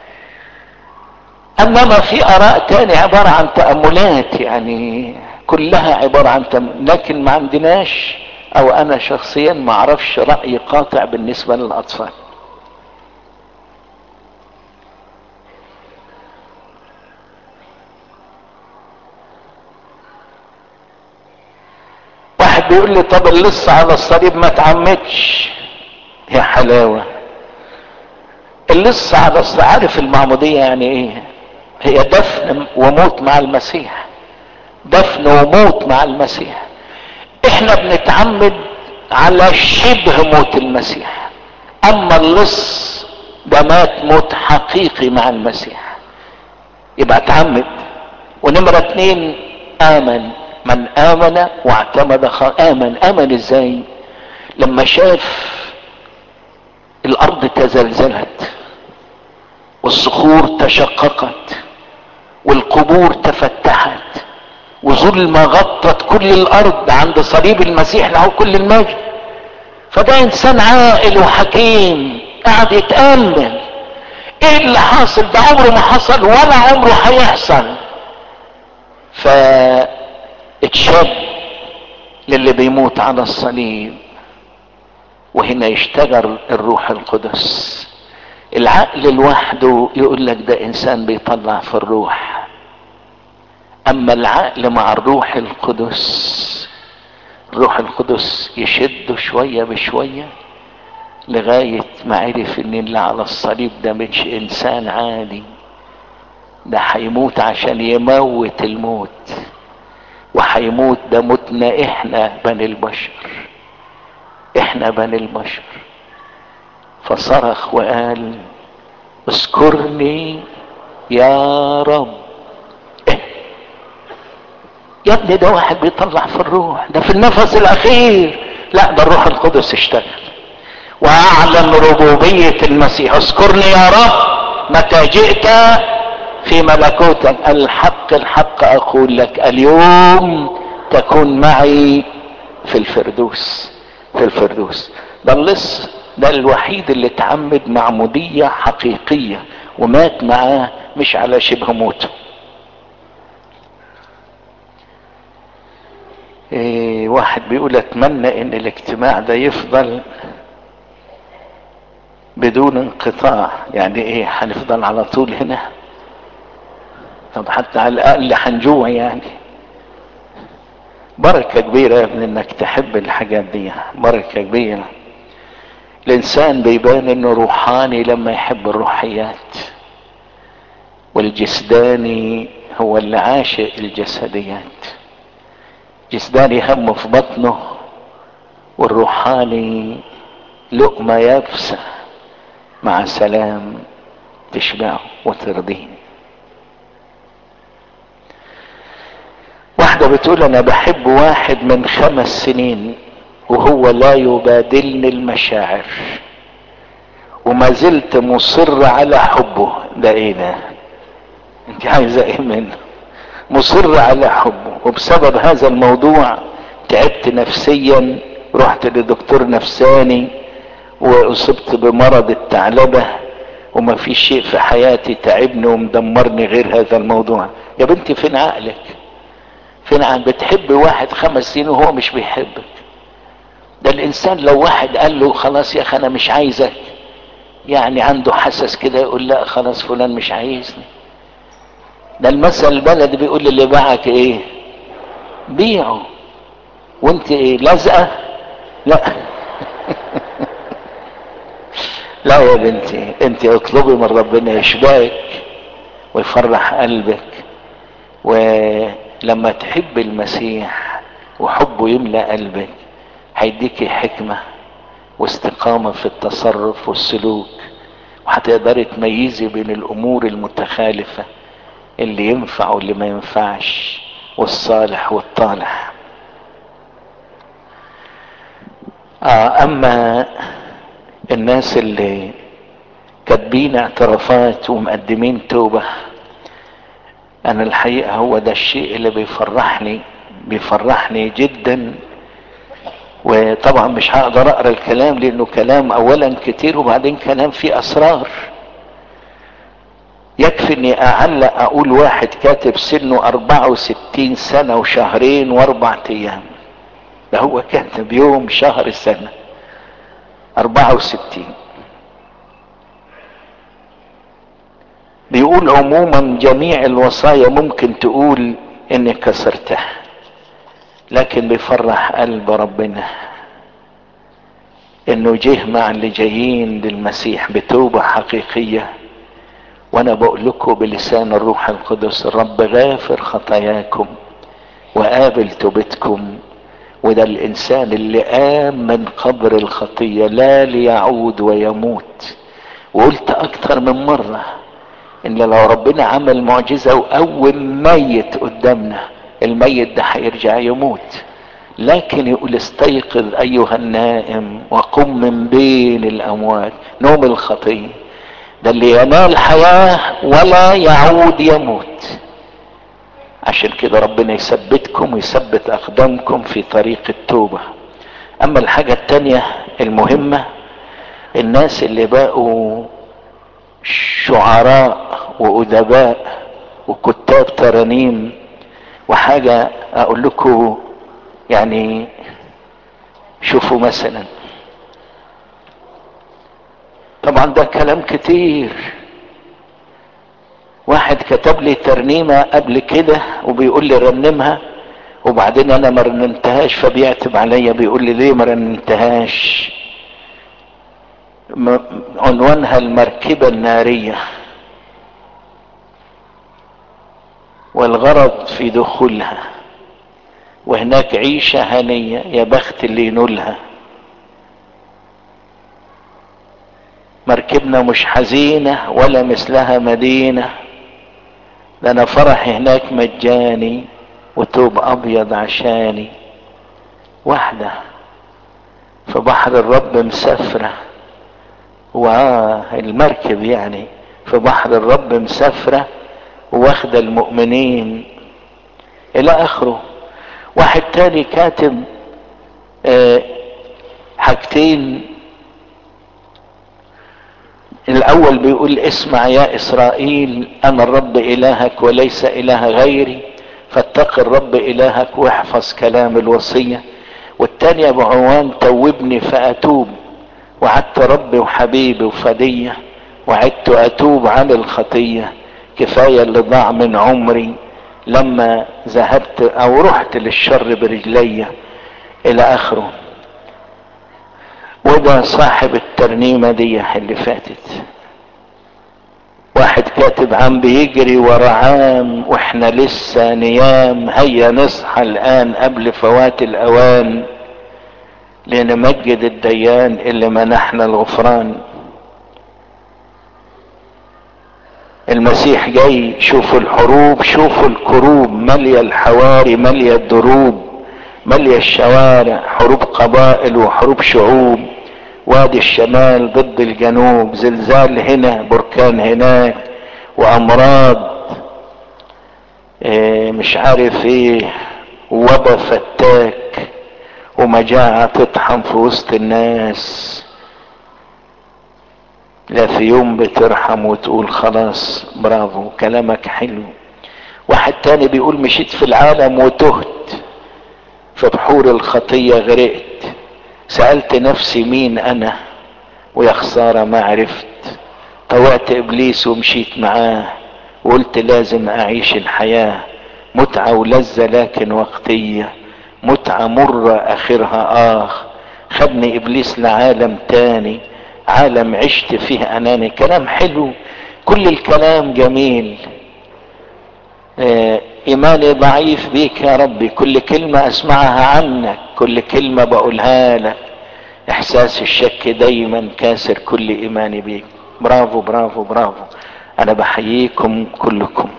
انما في اراء تاني عبارة عن تأملات يعني كلها عبارة عن تأمل لكن ما عندناش او انا شخصيا ما اعرفش رأي قاطع بالنسبة للاطفال واحد بيقول لي طب اللص على الصليب ما تعمدش يا حلاوة اللص على الصليب عارف المعمودية يعني ايه هي دفن وموت مع المسيح دفن وموت مع المسيح احنا بنتعمد على شبه موت المسيح اما اللص ده مات موت حقيقي مع المسيح يبقى اتعمد ونمرة اتنين امن من امن واعتمد خ... امن امن ازاي لما شاف الارض تزلزلت والصخور تشققت والقبور تفتحت وظلمة غطت كل الارض عند صليب المسيح له كل المجد فده انسان عاقل وحكيم قاعد يتأمل ايه اللي حاصل ده عمره ما حصل ولا عمره هيحصل فاتشد للي بيموت على الصليب وهنا يشتغل الروح القدس العقل لوحده يقول لك ده انسان بيطلع في الروح اما العقل مع الروح القدس الروح القدس يشده شوية بشوية لغاية ما عرف ان اللي على الصليب ده مش انسان عادي ده هيموت عشان يموت الموت وهيموت ده موتنا احنا بني البشر احنا بني البشر فصرخ وقال اذكرني يا رب إيه؟ يا ابني ده واحد بيطلع في الروح ده في النفس الاخير لا ده الروح القدس اشتغل واعلن ربوبية المسيح اذكرني يا رب متى جئت في ملكوتك الحق الحق اقول لك اليوم تكون معي في الفردوس في الفردوس ده اللص ده الوحيد اللي اتعمد معمودية حقيقية ومات معاه مش على شبه موته إيه واحد بيقول اتمنى ان الاجتماع ده يفضل بدون انقطاع يعني ايه هنفضل على طول هنا طب حتى على الاقل هنجوع يعني بركة كبيرة يا ابني انك تحب الحاجات دي بركة كبيرة الانسان بيبان انه روحاني لما يحب الروحيات والجسداني هو اللي عاشق الجسديات جسداني همه في بطنه والروحاني لقمة يابسة مع سلام تشبعه وترضيه واحدة بتقول انا بحب واحد من خمس سنين وهو لا يبادلني المشاعر وما زلت مصر على حبه ده ايه ده انت عايزة ايه منه مصر على حبه وبسبب هذا الموضوع تعبت نفسيا رحت لدكتور نفساني واصبت بمرض الثعلبة وما في شيء في حياتي تعبني ومدمرني غير هذا الموضوع يا بنتي فين عقلك فين عقلك بتحب واحد خمس سنين وهو مش بيحبك ده الانسان لو واحد قال له خلاص يا اخي انا مش عايزك يعني عنده حسس كده يقول لا خلاص فلان مش عايزني ده المثل البلدي بيقول اللي باعك ايه بيعه وانت ايه لازقه لا لا يا بنتي انت اطلبي من ربنا يشبعك ويفرح قلبك ولما تحب المسيح وحبه يملأ قلبك هيديكي حكمة واستقامة في التصرف والسلوك وهتقدري تميزي بين الامور المتخالفة اللي ينفع واللي ما ينفعش والصالح والطالح آه اما الناس اللي كاتبين اعترافات ومقدمين توبة انا الحقيقة هو ده الشيء اللي بيفرحني بيفرحني جدا وطبعا مش هقدر اقرا الكلام لانه كلام اولا كتير وبعدين كلام فيه اسرار يكفي اني اعلق اقول واحد كاتب سنه 64 سنة وشهرين واربع ايام ده هو كاتب يوم شهر سنة 64 بيقول عموما جميع الوصايا ممكن تقول اني كسرتها لكن بيفرح قلب ربنا انه جه مع اللي جايين للمسيح بتوبة حقيقية وانا بقول لكم بلسان الروح القدس الرب غافر خطاياكم وقابل توبتكم وده الانسان اللي قام من قبر الخطية لا ليعود ويموت وقلت اكتر من مرة ان لو ربنا عمل معجزة وقوم ميت قدامنا الميت ده هيرجع يموت لكن يقول استيقظ ايها النائم وقم من بين الاموات نوم الخطيه ده اللي ينال حياه ولا يعود يموت عشان كده ربنا يثبتكم ويثبت اقدامكم في طريق التوبه اما الحاجه التانيه المهمة الناس اللي بقوا شعراء وأدباء وكتاب ترانيم وحاجة أقول لكم يعني شوفوا مثلا طبعا ده كلام كتير واحد كتب لي ترنيمة قبل كده وبيقول لي رنمها وبعدين انا ما رنمتهاش فبيعتب عليا بيقول لي ليه ما رنمتهاش عنوانها المركبة النارية والغرض في دخولها وهناك عيشة هنية يا بخت اللي ينولها مركبنا مش حزينة ولا مثلها مدينة ده انا فرح هناك مجاني وتوب ابيض عشاني واحدة في بحر الرب مسافرة والمركب يعني في بحر الرب مسافرة واخدة المؤمنين الى اخره واحد تاني كاتب اه حاجتين الاول بيقول اسمع يا اسرائيل انا الرب الهك وليس اله غيري فاتق الرب الهك واحفظ كلام الوصية والتانية بعنوان توبني فاتوب وعدت ربي وحبيبي وفدية وعدت اتوب عن الخطية كفاية اللي ضاع من عمري لما ذهبت او رحت للشر برجلي الى اخره وده صاحب الترنيمة دي اللي فاتت واحد كاتب عم بيجري ورا عام واحنا لسه نيام هيا نصحى الان قبل فوات الاوان لنمجد الديان اللي منحنا الغفران المسيح جاي شوفوا الحروب شوفوا الكروب مالية الحواري مالية الدروب مالية الشوارع حروب قبائل وحروب شعوب وادي الشمال ضد الجنوب زلزال هنا بركان هناك وامراض إيه مش عارف ايه وبا فتاك ومجاعة تطحن في وسط الناس لا في يوم بترحم وتقول خلاص برافو كلامك حلو واحد تاني بيقول مشيت في العالم وتهت في بحور الخطية غرقت سألت نفسي مين انا ويا خسارة ما عرفت طوعت ابليس ومشيت معاه وقلت لازم اعيش الحياة متعة ولذة لكن وقتية متعة مرة اخرها اخ خدني ابليس لعالم تاني عالم عشت فيه اناني كلام حلو كل الكلام جميل ايماني ضعيف بيك يا ربي كل كلمة اسمعها عنك كل كلمة بقولها لك احساس الشك دايما كاسر كل ايماني بيك برافو برافو برافو انا بحييكم كلكم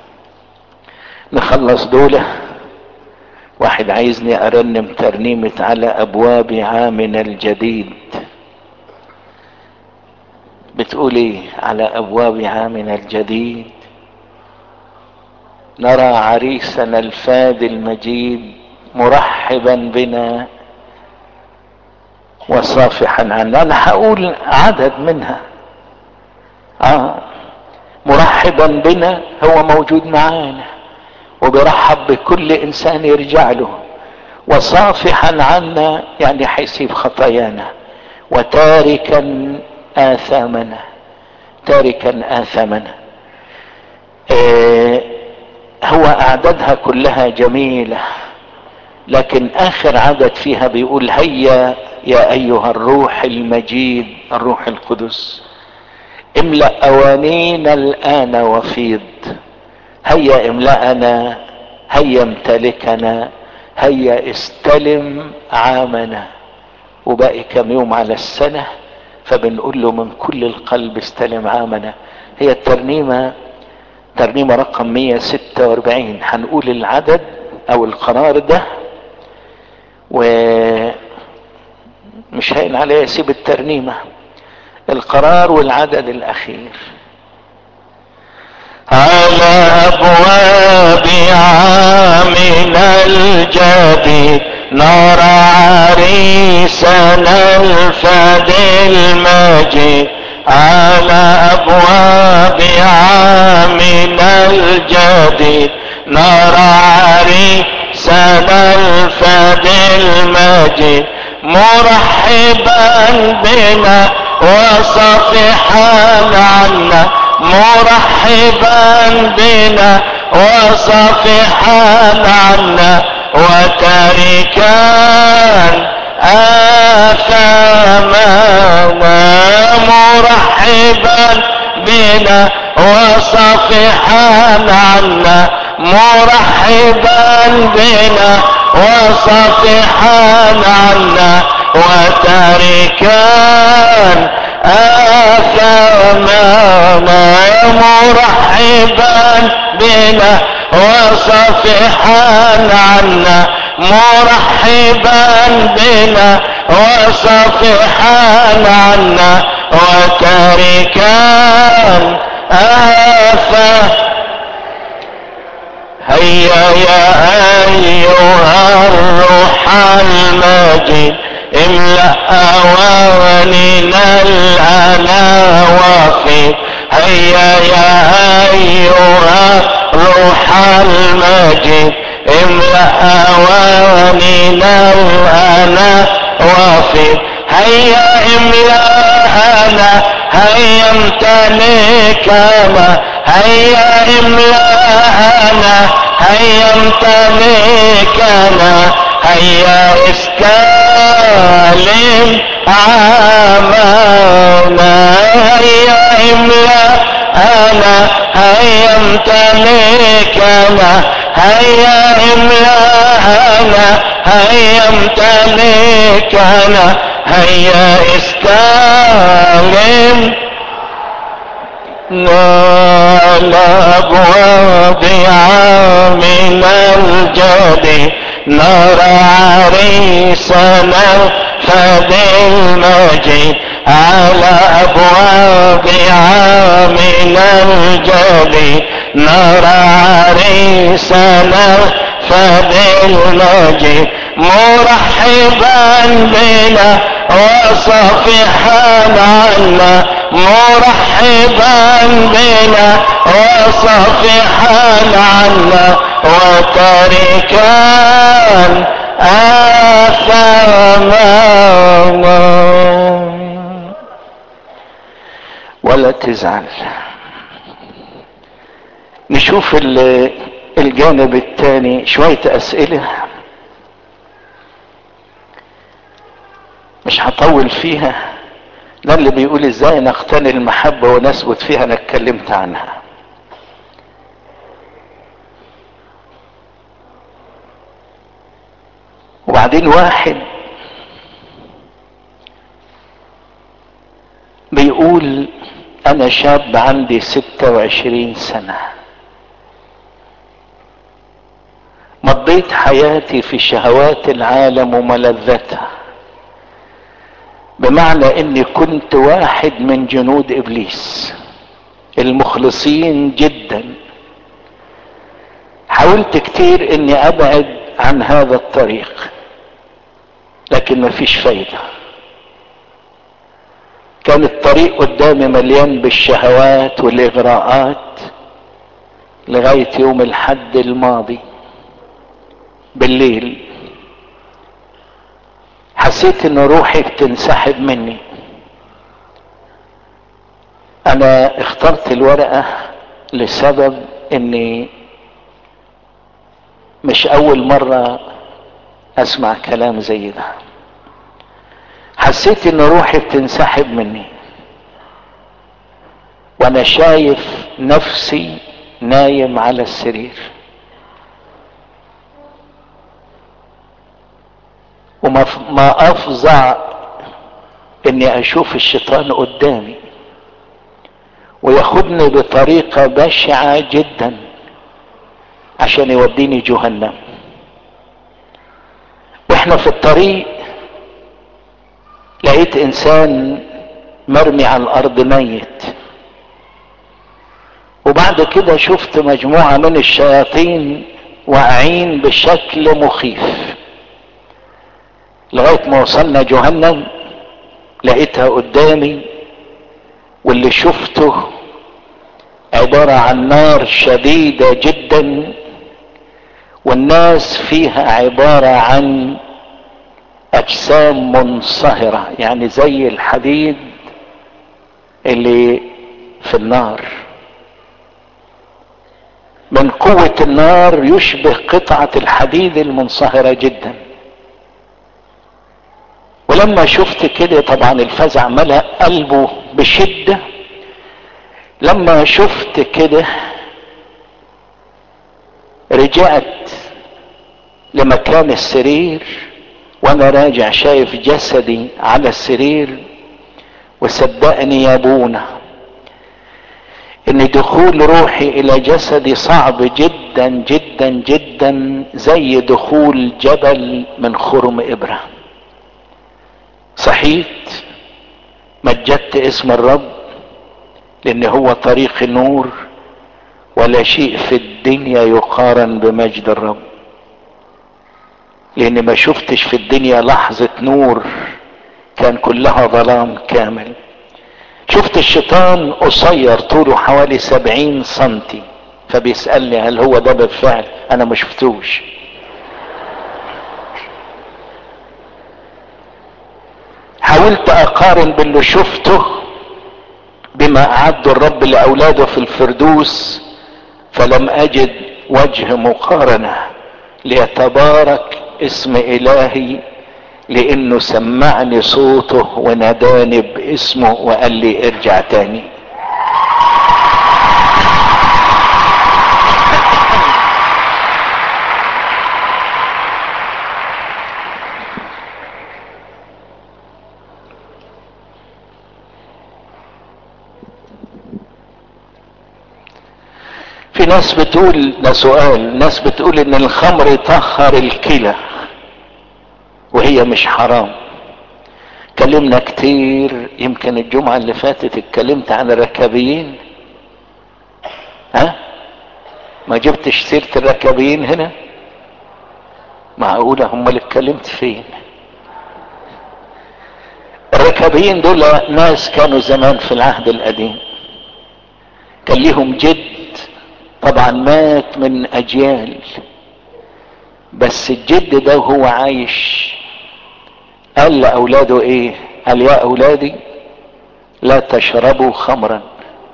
نخلص دولة واحد عايزني ارنم ترنيمة على ابواب عامنا الجديد بتقول ايه على ابواب عامنا الجديد نرى عريسنا الفادي المجيد مرحبا بنا وصافحا عنا انا هقول عدد منها اه مرحبا بنا هو موجود معانا وبيرحب بكل انسان يرجع له وصافحا عنا يعني حيسيب خطايانا وتاركا آثامنا تاركا آثامنا إيه هو أعدادها كلها جميلة لكن آخر عدد فيها بيقول هيا يا أيها الروح المجيد الروح القدس املأ أوانينا الآن وفيض هيا املأنا هيا امتلكنا هيا استلم عامنا وباقي كم يوم على السنه فبنقول له من كل القلب استلم عامنا هي الترنيمة ترنيمة رقم 146 هنقول العدد او القرار ده و مش هين عليه اسيب الترنيمة القرار والعدد الاخير على ابواب عامنا الجديد نرى عريسنا الفد المجيد على ابواب عامنا الجديد نرى عريسنا الفد المجيد مرحبا بنا وصفحا عنا مرحبا بنا وصفحا عنا وتركا آثامنا مرحبا بنا وصفحا عنا مرحبا بنا وصفحا عنا وتركا آثامنا مرحبا بنا وصفحا عنا مرحبا بنا وصفحا عنا وتركا آفة هيا يا أيها الروح المجيد املأ أوانينا الأنا وفي هيا يا أيها الروح المجيد املأ أوانينا الأنا وفي هيا املأنا هيا امتلكنا هيا املأنا هيا امتلكنا هيا اسكالم عامنا هيا املأنا هيا امتلكنا هيا املأنا هيا امتلكنا هيا استلم على ابواب من الجدي نرى عريسنا فد المجيد على ابواب من الجدي نرى عريسنا فد المجيد مرحبا بنا وصفحا عنا مرحبا بنا وصفحا عنا وتركا آثامنا ولا تزعل نشوف الجانب الثاني شوية اسئلة مش هطول فيها ده اللي بيقول ازاي نقتني المحبة ونثبت فيها انا اتكلمت عنها وبعدين واحد بيقول انا شاب عندي ستة وعشرين سنة مضيت حياتي في شهوات العالم وملذتها بمعنى اني كنت واحد من جنود ابليس المخلصين جدا حاولت كتير اني ابعد عن هذا الطريق لكن مفيش فايدة كان الطريق قدامي مليان بالشهوات والاغراءات لغاية يوم الحد الماضي بالليل حسيت ان روحي بتنسحب مني انا اخترت الورقة لسبب اني مش اول مرة اسمع كلام زي ده حسيت ان روحي بتنسحب مني وانا شايف نفسي نايم على السرير وما ما افظع اني اشوف الشيطان قدامي وياخدني بطريقة بشعة جدا عشان يوديني جهنم واحنا في الطريق لقيت انسان مرمي على الارض ميت وبعد كده شفت مجموعة من الشياطين واقعين بشكل مخيف لغاية ما وصلنا جهنم لقيتها قدامي واللي شفته عبارة عن نار شديدة جدا والناس فيها عبارة عن اجسام منصهرة يعني زي الحديد اللي في النار من قوة النار يشبه قطعة الحديد المنصهرة جدا ولما شفت كده طبعا الفزع ملأ قلبه بشدة لما شفت كده رجعت لمكان السرير وانا راجع شايف جسدي على السرير وصدقني يا ابونا ان دخول روحي الى جسدي صعب جدا جدا جدا زي دخول جبل من خرم ابره صحيت مجدت اسم الرب لان هو طريق النور ولا شيء في الدنيا يقارن بمجد الرب لان ما شفتش في الدنيا لحظة نور كان كلها ظلام كامل شفت الشيطان قصير طوله حوالي سبعين سنتي فبيسألني هل هو ده بالفعل انا ما شفتوش حاولت اقارن باللي شفته بما اعده الرب لاولاده في الفردوس فلم اجد وجه مقارنه ليتبارك اسم الهي لانه سمعني صوته وناداني باسمه وقال لي ارجع تاني في ناس بتقول ده سؤال ناس بتقول ان الخمر يطهر الكلى وهي مش حرام اتكلمنا كتير يمكن الجمعة اللي فاتت اتكلمت عن الركابيين ها ما جبتش سيرة الركابيين هنا معقولة هم اللي اتكلمت فين الركابيين دول ناس كانوا زمان في العهد القديم كان ليهم جد طبعا مات من اجيال بس الجد ده وهو عايش قال لاولاده ايه قال يا اولادي لا تشربوا خمرا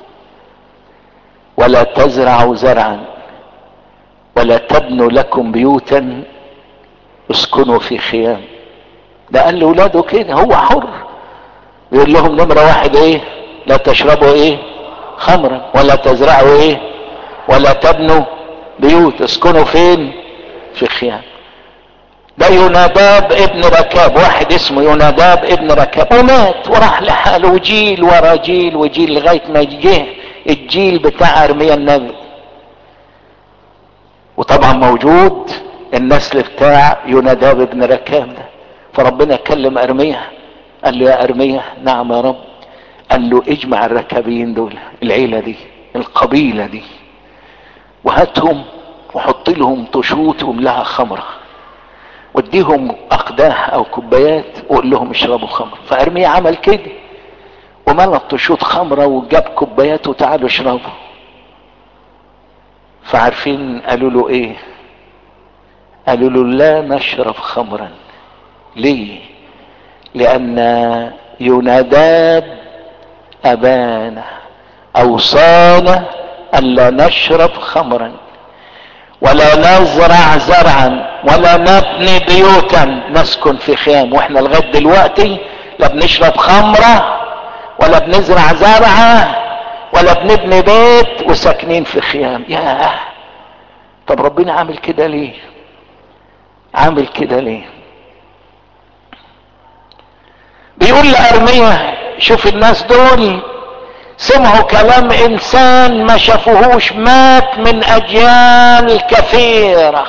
ولا تزرعوا زرعا ولا تبنوا لكم بيوتا اسكنوا في خيام ده قال لاولاده كده هو حر يقول لهم نمره واحد ايه لا تشربوا ايه خمرا ولا تزرعوا ايه ولا تبنوا بيوت اسكنوا فين في خيام ده يوناداب ابن ركاب واحد اسمه يوناداب ابن ركاب ومات وراح لحاله جيل ورا جيل وجيل لغايه ما جه الجيل بتاع ارميا النبي وطبعا موجود النسل بتاع يوناداب ابن ركاب ده فربنا كلم ارميا قال له يا ارميا نعم يا رب قال له اجمع الركابين دول العيله دي القبيله دي وهاتهم وحط لهم طشوت واملاها خمره واديهم اقداح او كوبايات وقول لهم اشربوا خمر فارميا عمل كده وملى الطشوت خمره وجاب كوبايات وتعالوا اشربوا فعارفين قالوا له ايه قالوا له لا نشرب خمرا ليه لان يناداب ابانا اوصانا الا نشرب خمرا ولا نزرع زرعا ولا نبني بيوتا نسكن في خيام واحنا لغايه دلوقتي لا بنشرب خمره ولا بنزرع زرعه ولا بنبني بيت وساكنين في خيام ياه طب ربنا عامل كده ليه عامل كده ليه بيقول لارميا شوف الناس دول سمعوا كلام انسان ما شافوهوش مات من اجيال كثيرة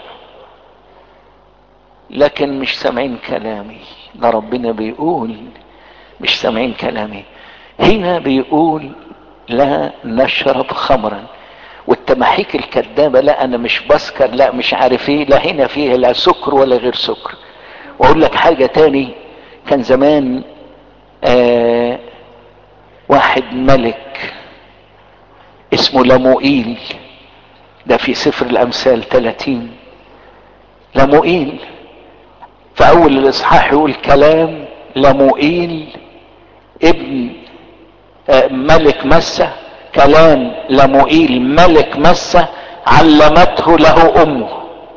لكن مش سامعين كلامي ده ربنا بيقول مش سامعين كلامي هنا بيقول لا نشرب خمرا والتماحيك الكذابة لا انا مش بسكر لا مش عارف ايه لا هنا فيه لا سكر ولا غير سكر واقول لك حاجة تاني كان زمان آه واحد ملك اسمه لموئيل ده في سفر الامثال 30 لموئيل في اول الاصحاح يقول كلام لموئيل ابن آه ملك مسة كلام لموئيل ملك مسة علمته له امه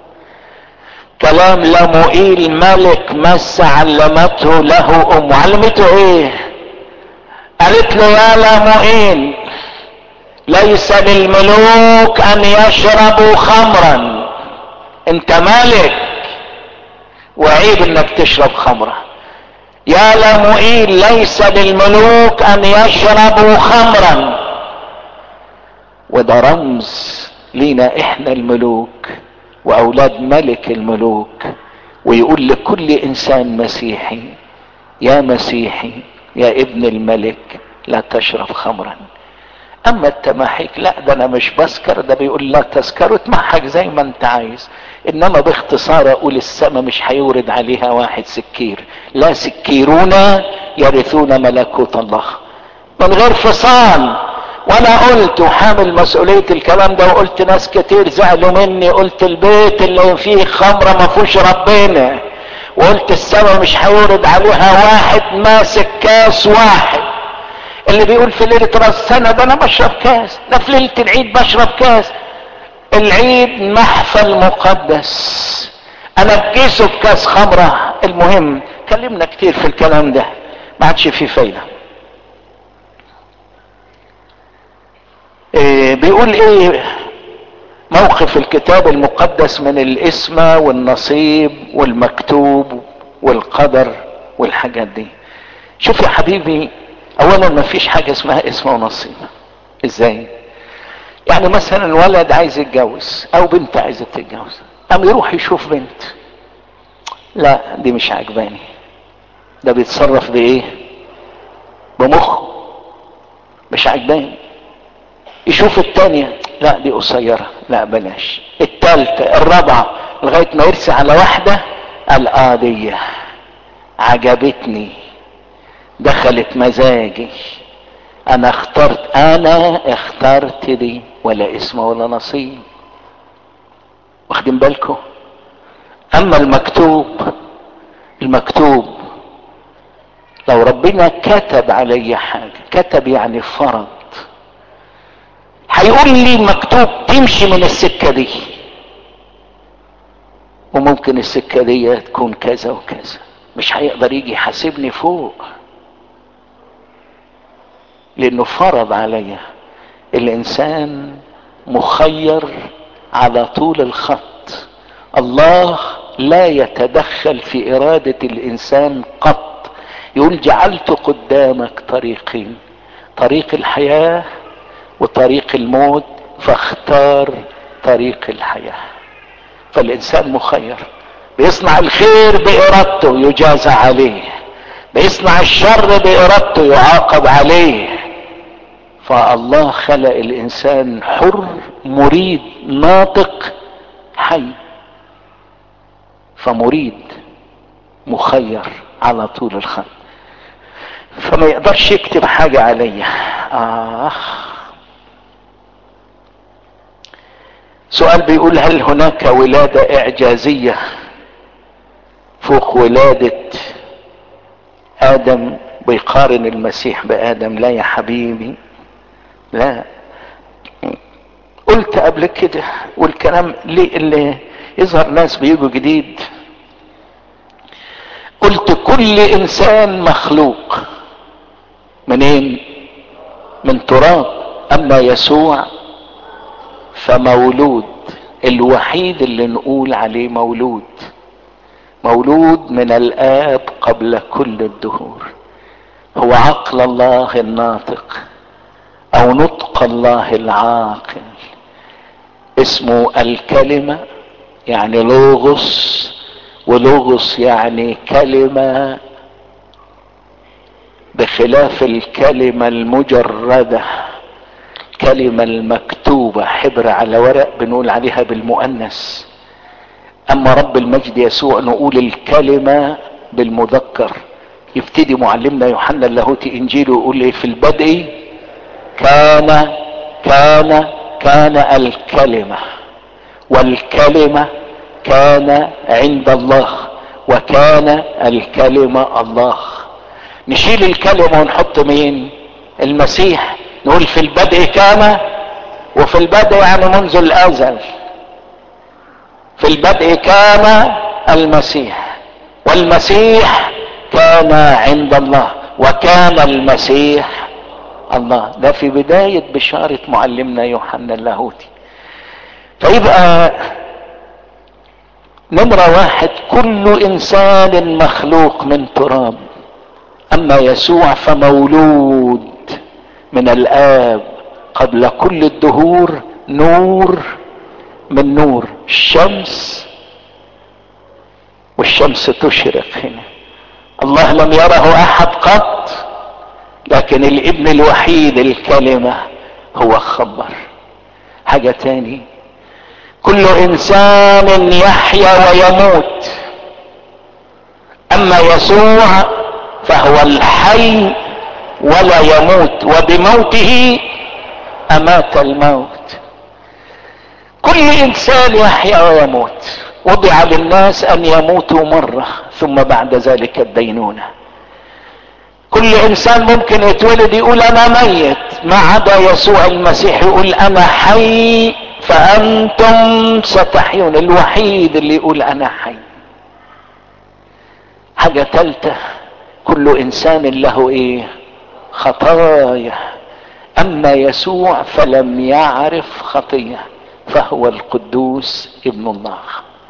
كلام لموئيل ملك مسة علمته له امه علمته ايه قالت له يا لموئيل ليس للملوك ان يشربوا خمرا انت ملك وعيب انك تشرب خمره يا لموئيل ليس للملوك ان يشربوا خمرا وده رمز لينا احنا الملوك واولاد ملك الملوك ويقول لكل انسان مسيحي يا مسيحي يا ابن الملك لا تشرب خمرا اما التماحيك لا ده انا مش بسكر ده بيقول لا تسكر وتمحك زي ما انت عايز انما باختصار اقول السماء مش هيورد عليها واحد سكير لا سكيرون يرثون ملكوت الله من غير فصال وانا قلت وحامل مسؤولية الكلام ده وقلت ناس كتير زعلوا مني قلت البيت اللي فيه خمرة ما فيهوش ربنا وقلت السماء مش هيورد عليها واحد ماسك كاس واحد اللي بيقول في ليلة راس السنة ده انا بشرب كاس ده في ليلة العيد بشرب كاس العيد محفل مقدس انا بجيسه بكاس خمرة المهم كلمنا كتير في الكلام ده ما عادش فيه فايدة إيه بيقول ايه موقف الكتاب المقدس من الاسم والنصيب والمكتوب والقدر والحاجات دي شوف يا حبيبي اولا ما فيش حاجة اسمها اسم ونصيب ازاي يعني مثلا ولد عايز يتجوز او بنت عايزة تتجوز قام يروح يشوف بنت لا دي مش عجباني ده بيتصرف بايه بمخه مش عجباني يشوف التانية لا دي قصيرة لا بلاش التالتة الرابعة لغاية ما يرسي على واحدة قال اه دي عجبتني دخلت مزاجي انا اخترت انا اخترت دي ولا اسم ولا نصيب واخدين بالكم اما المكتوب المكتوب لو ربنا كتب علي حاجة كتب يعني فرض هيقول لي مكتوب تمشي من السكة دي وممكن السكة دي تكون كذا وكذا مش هيقدر يجي يحاسبني فوق لانه فرض عليا الانسان مخير على طول الخط الله لا يتدخل في ارادة الانسان قط يقول جعلت قدامك طريقين طريق الحياة وطريق الموت فاختار طريق الحياة فالانسان مخير بيصنع الخير بارادته يجازى عليه بيصنع الشر بارادته يعاقب عليه فالله خلق الانسان حر مريد ناطق حي فمريد مخير على طول الخط فما يقدرش يكتب حاجة عليا آه سؤال بيقول هل هناك ولادة إعجازية فوق ولادة آدم بيقارن المسيح بآدم لا يا حبيبي لا قلت قبل كده والكلام ليه اللي يظهر ناس بيجوا جديد قلت كل انسان مخلوق منين من تراب اما يسوع فمولود الوحيد اللي نقول عليه مولود مولود من الاب قبل كل الدهور هو عقل الله الناطق او نطق الله العاقل اسمه الكلمة يعني لوغوس ولوغوس يعني كلمة بخلاف الكلمة المجردة الكلمة المكتوبة حبر على ورق بنقول عليها بالمؤنث اما رب المجد يسوع نقول الكلمة بالمذكر يبتدي معلمنا يوحنا اللاهوتي انجيله يقول ايه في البدء كان كان كان الكلمة والكلمة كان عند الله وكان الكلمة الله نشيل الكلمة ونحط مين المسيح نقول في البدء كان وفي البدء يعني منذ الازل في البدء كان المسيح والمسيح كان عند الله وكان المسيح الله ده في بداية بشارة معلمنا يوحنا اللاهوتي فيبقى نمرة واحد كل انسان مخلوق من تراب اما يسوع فمولود من الاب قبل كل الدهور نور من نور الشمس والشمس تشرق هنا الله لم يره احد قط لكن الابن الوحيد الكلمة هو خبر حاجة تاني كل انسان يحيا ويموت اما يسوع فهو الحي ولا يموت وبموته امات الموت كل انسان يحيا ويموت وضع للناس ان يموتوا مرة ثم بعد ذلك الدينونة كل انسان ممكن يتولد يقول انا ميت ما عدا يسوع المسيح يقول انا حي فانتم ستحيون الوحيد اللي يقول انا حي حاجة تالتة كل انسان له ايه خطايا اما يسوع فلم يعرف خطيه فهو القدوس ابن الله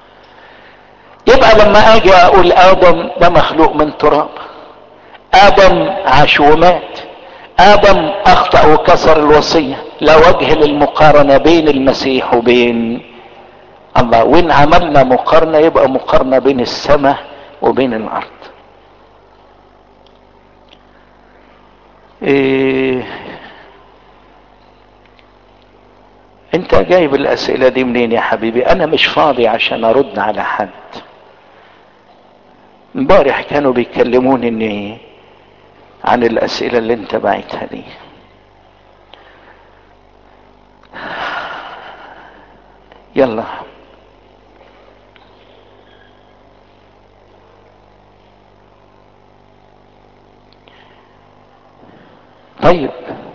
يبقى لما اجي اقول ادم ده مخلوق من تراب ادم عاش ومات ادم اخطا وكسر الوصيه لا وجه للمقارنه بين المسيح وبين الله وان عملنا مقارنه يبقى مقارنه بين السماء وبين الارض إيه انت جايب الاسئلة دي منين يا حبيبي انا مش فاضي عشان ارد على حد امبارح كانوا بيكلموني اني عن الاسئلة اللي انت بعتها دي يلا طيب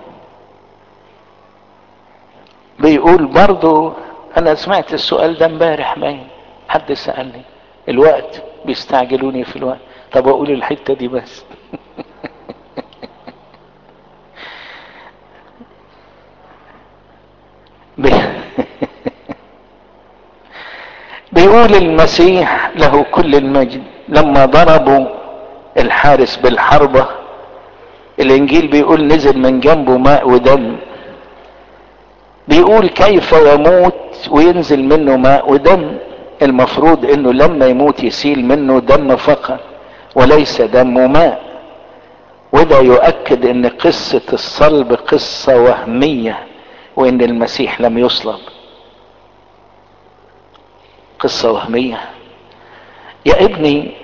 بيقول برضو انا سمعت السؤال ده امبارح باين حد سألني الوقت بيستعجلوني في الوقت طب اقول الحتة دي بس بيقول المسيح له كل المجد لما ضربوا الحارس بالحربة الانجيل بيقول نزل من جنبه ماء ودم بيقول كيف يموت وينزل منه ماء ودم المفروض انه لما يموت يسيل منه دم فقط وليس دم ماء وده يؤكد ان قصة الصلب قصة وهمية وان المسيح لم يصلب قصة وهمية يا ابني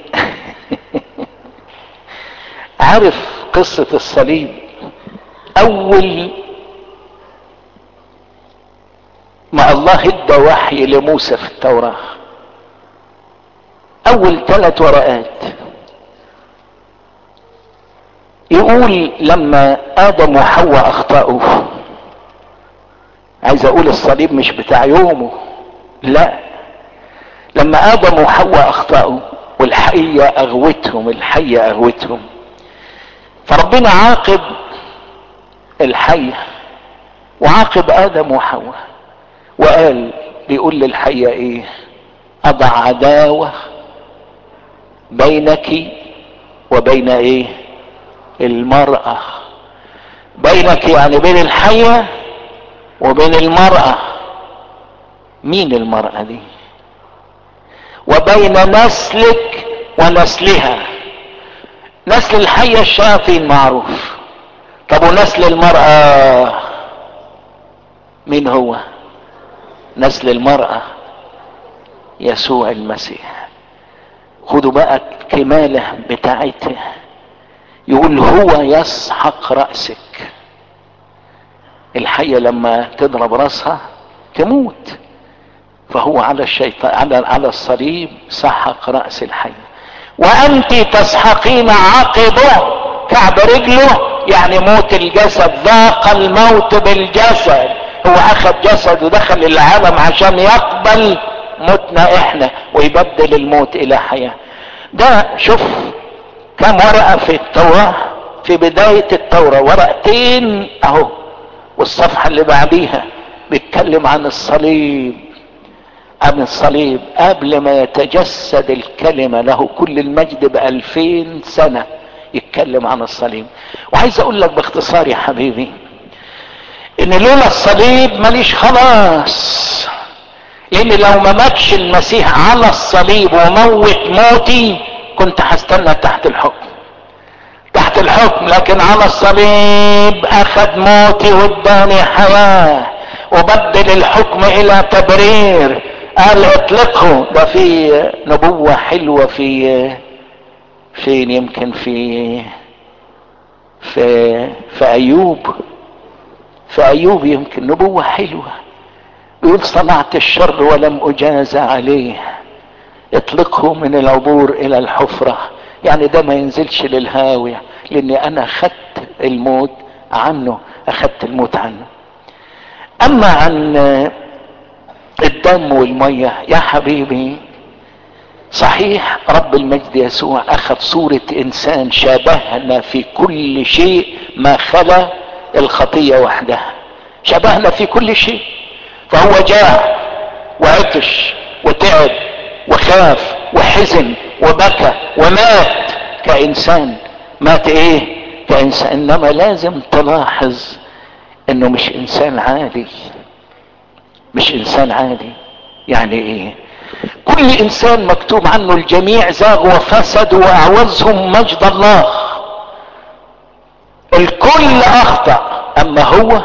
عارف قصة الصليب اول ما الله ادى وحي لموسى في التوراة اول ثلاث ورقات يقول لما ادم وحواء اخطأوا عايز اقول الصليب مش بتاع يومه لا لما ادم وحواء اخطأوا والحية اغوتهم الحية اغوتهم فربنا عاقب الحية وعاقب ادم وحواء وقال بيقول للحية ايه اضع عداوة بينك وبين ايه المرأة بينك يعني بين الحية وبين المرأة مين المرأة دي وبين نسلك ونسلها نسل الحية الشياطين معروف طب ونسل المرأة مين هو نسل المرأة يسوع المسيح خدوا بقى الكمالة بتاعتها يقول هو يسحق رأسك الحية لما تضرب رأسها تموت فهو على الشيطان على على الصليب سحق رأس الحية وأنت تسحقين عقبه كعب رجله يعني موت الجسد ذاق الموت بالجسد هو أخذ جسد ودخل العالم عشان يقبل موتنا احنا ويبدل الموت الى حياة ده شوف كم ورقة في التوراة في بداية التوراة ورقتين اهو والصفحة اللي بعديها بيتكلم عن الصليب عن الصليب قبل ما يتجسد الكلمة له كل المجد بألفين سنة يتكلم عن الصليب وعايز اقول لك باختصار يا حبيبي ان لولا الصليب ماليش خلاص لان لو ما ماتش المسيح على الصليب وموت موتي كنت هستنى تحت الحكم تحت الحكم لكن على الصليب اخذ موتي واداني حياة وبدل الحكم الى تبرير قال اطلقه ده في نبوة حلوة في فين يمكن في في في ايوب في ايوب يمكن نبوة حلوة بيقول صنعت الشر ولم اجاز عليه اطلقه من العبور الى الحفرة يعني ده ما ينزلش للهاوية لاني انا اخدت الموت عنه اخدت الموت عنه اما عن الدم والمية يا حبيبي صحيح رب المجد يسوع اخذ صورة انسان شابهنا في كل شيء ما خلا الخطية وحدها شبهنا في كل شيء فهو جاع وعطش وتعب وخاف وحزن وبكى ومات كانسان مات ايه كانسان انما لازم تلاحظ انه مش انسان عادي مش انسان عادي يعني ايه كل انسان مكتوب عنه الجميع زاغوا وفسدوا واعوزهم مجد الله الكل اخطأ اما هو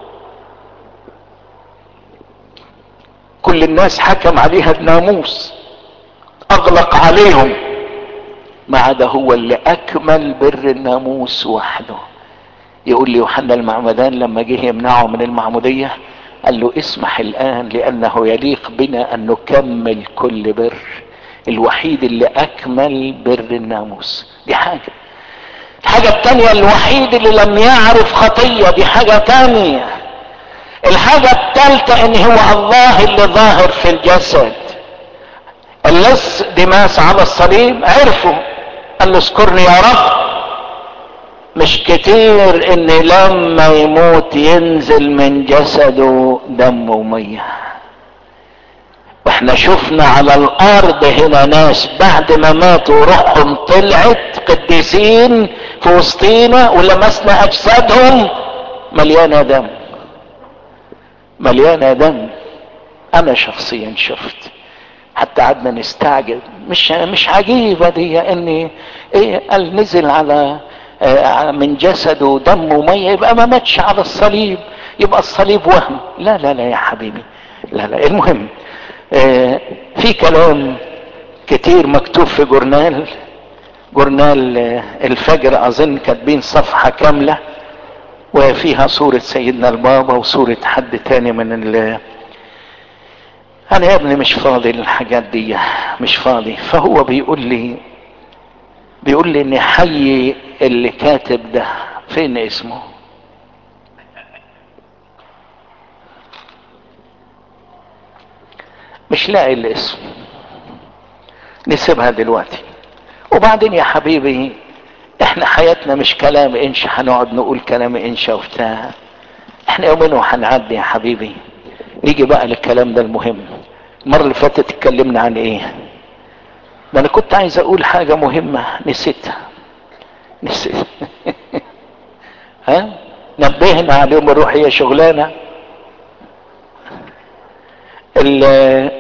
كل الناس حكم عليها بناموس اغلق عليهم ما عدا هو اللي اكمل بر الناموس وحده يقول لي يوحنا المعمدان لما جه يمنعه من المعمودية قال له اسمح الان لانه يليق بنا ان نكمل كل بر الوحيد اللي اكمل بر الناموس دي حاجة الحاجة التانية الوحيد اللي لم يعرف خطية دي حاجة تانية الحاجة التالتة ان هو الله اللي ظاهر في الجسد اللص دماس على الصليب عرفوا قال له اذكرني يا رب مش كتير ان لما يموت ينزل من جسده دم ومية واحنا شفنا على الارض هنا ناس بعد ما ماتوا روحهم طلعت قديسين في وسطينا ولمسنا اجسادهم مليانة دم مليانة دم انا شخصيا شفت حتى قعدنا نستعجب مش مش عجيبة دي اني ايه قال نزل على من جسده دم ومية يبقى ما ماتش على الصليب يبقى الصليب وهم لا لا لا يا حبيبي لا لا المهم في كلام كتير مكتوب في جورنال جورنال الفجر اظن كاتبين صفحة كاملة وفيها صورة سيدنا البابا وصورة حد تاني من ال انا يا ابني مش فاضي للحاجات دي مش فاضي فهو بيقول لي بيقول لي ان حي اللي كاتب ده فين اسمه مش لاقي الاسم نسيبها دلوقتي وبعدين يا حبيبي احنا حياتنا مش كلام انش هنقعد نقول كلام انش وبتاع احنا يومين وهنعدي يا حبيبي نيجي بقى للكلام ده المهم المرة اللي فاتت اتكلمنا عن ايه ده انا كنت عايز اقول حاجة مهمة نسيتها نسيت ها نبهنا عليهم الروح هي شغلانة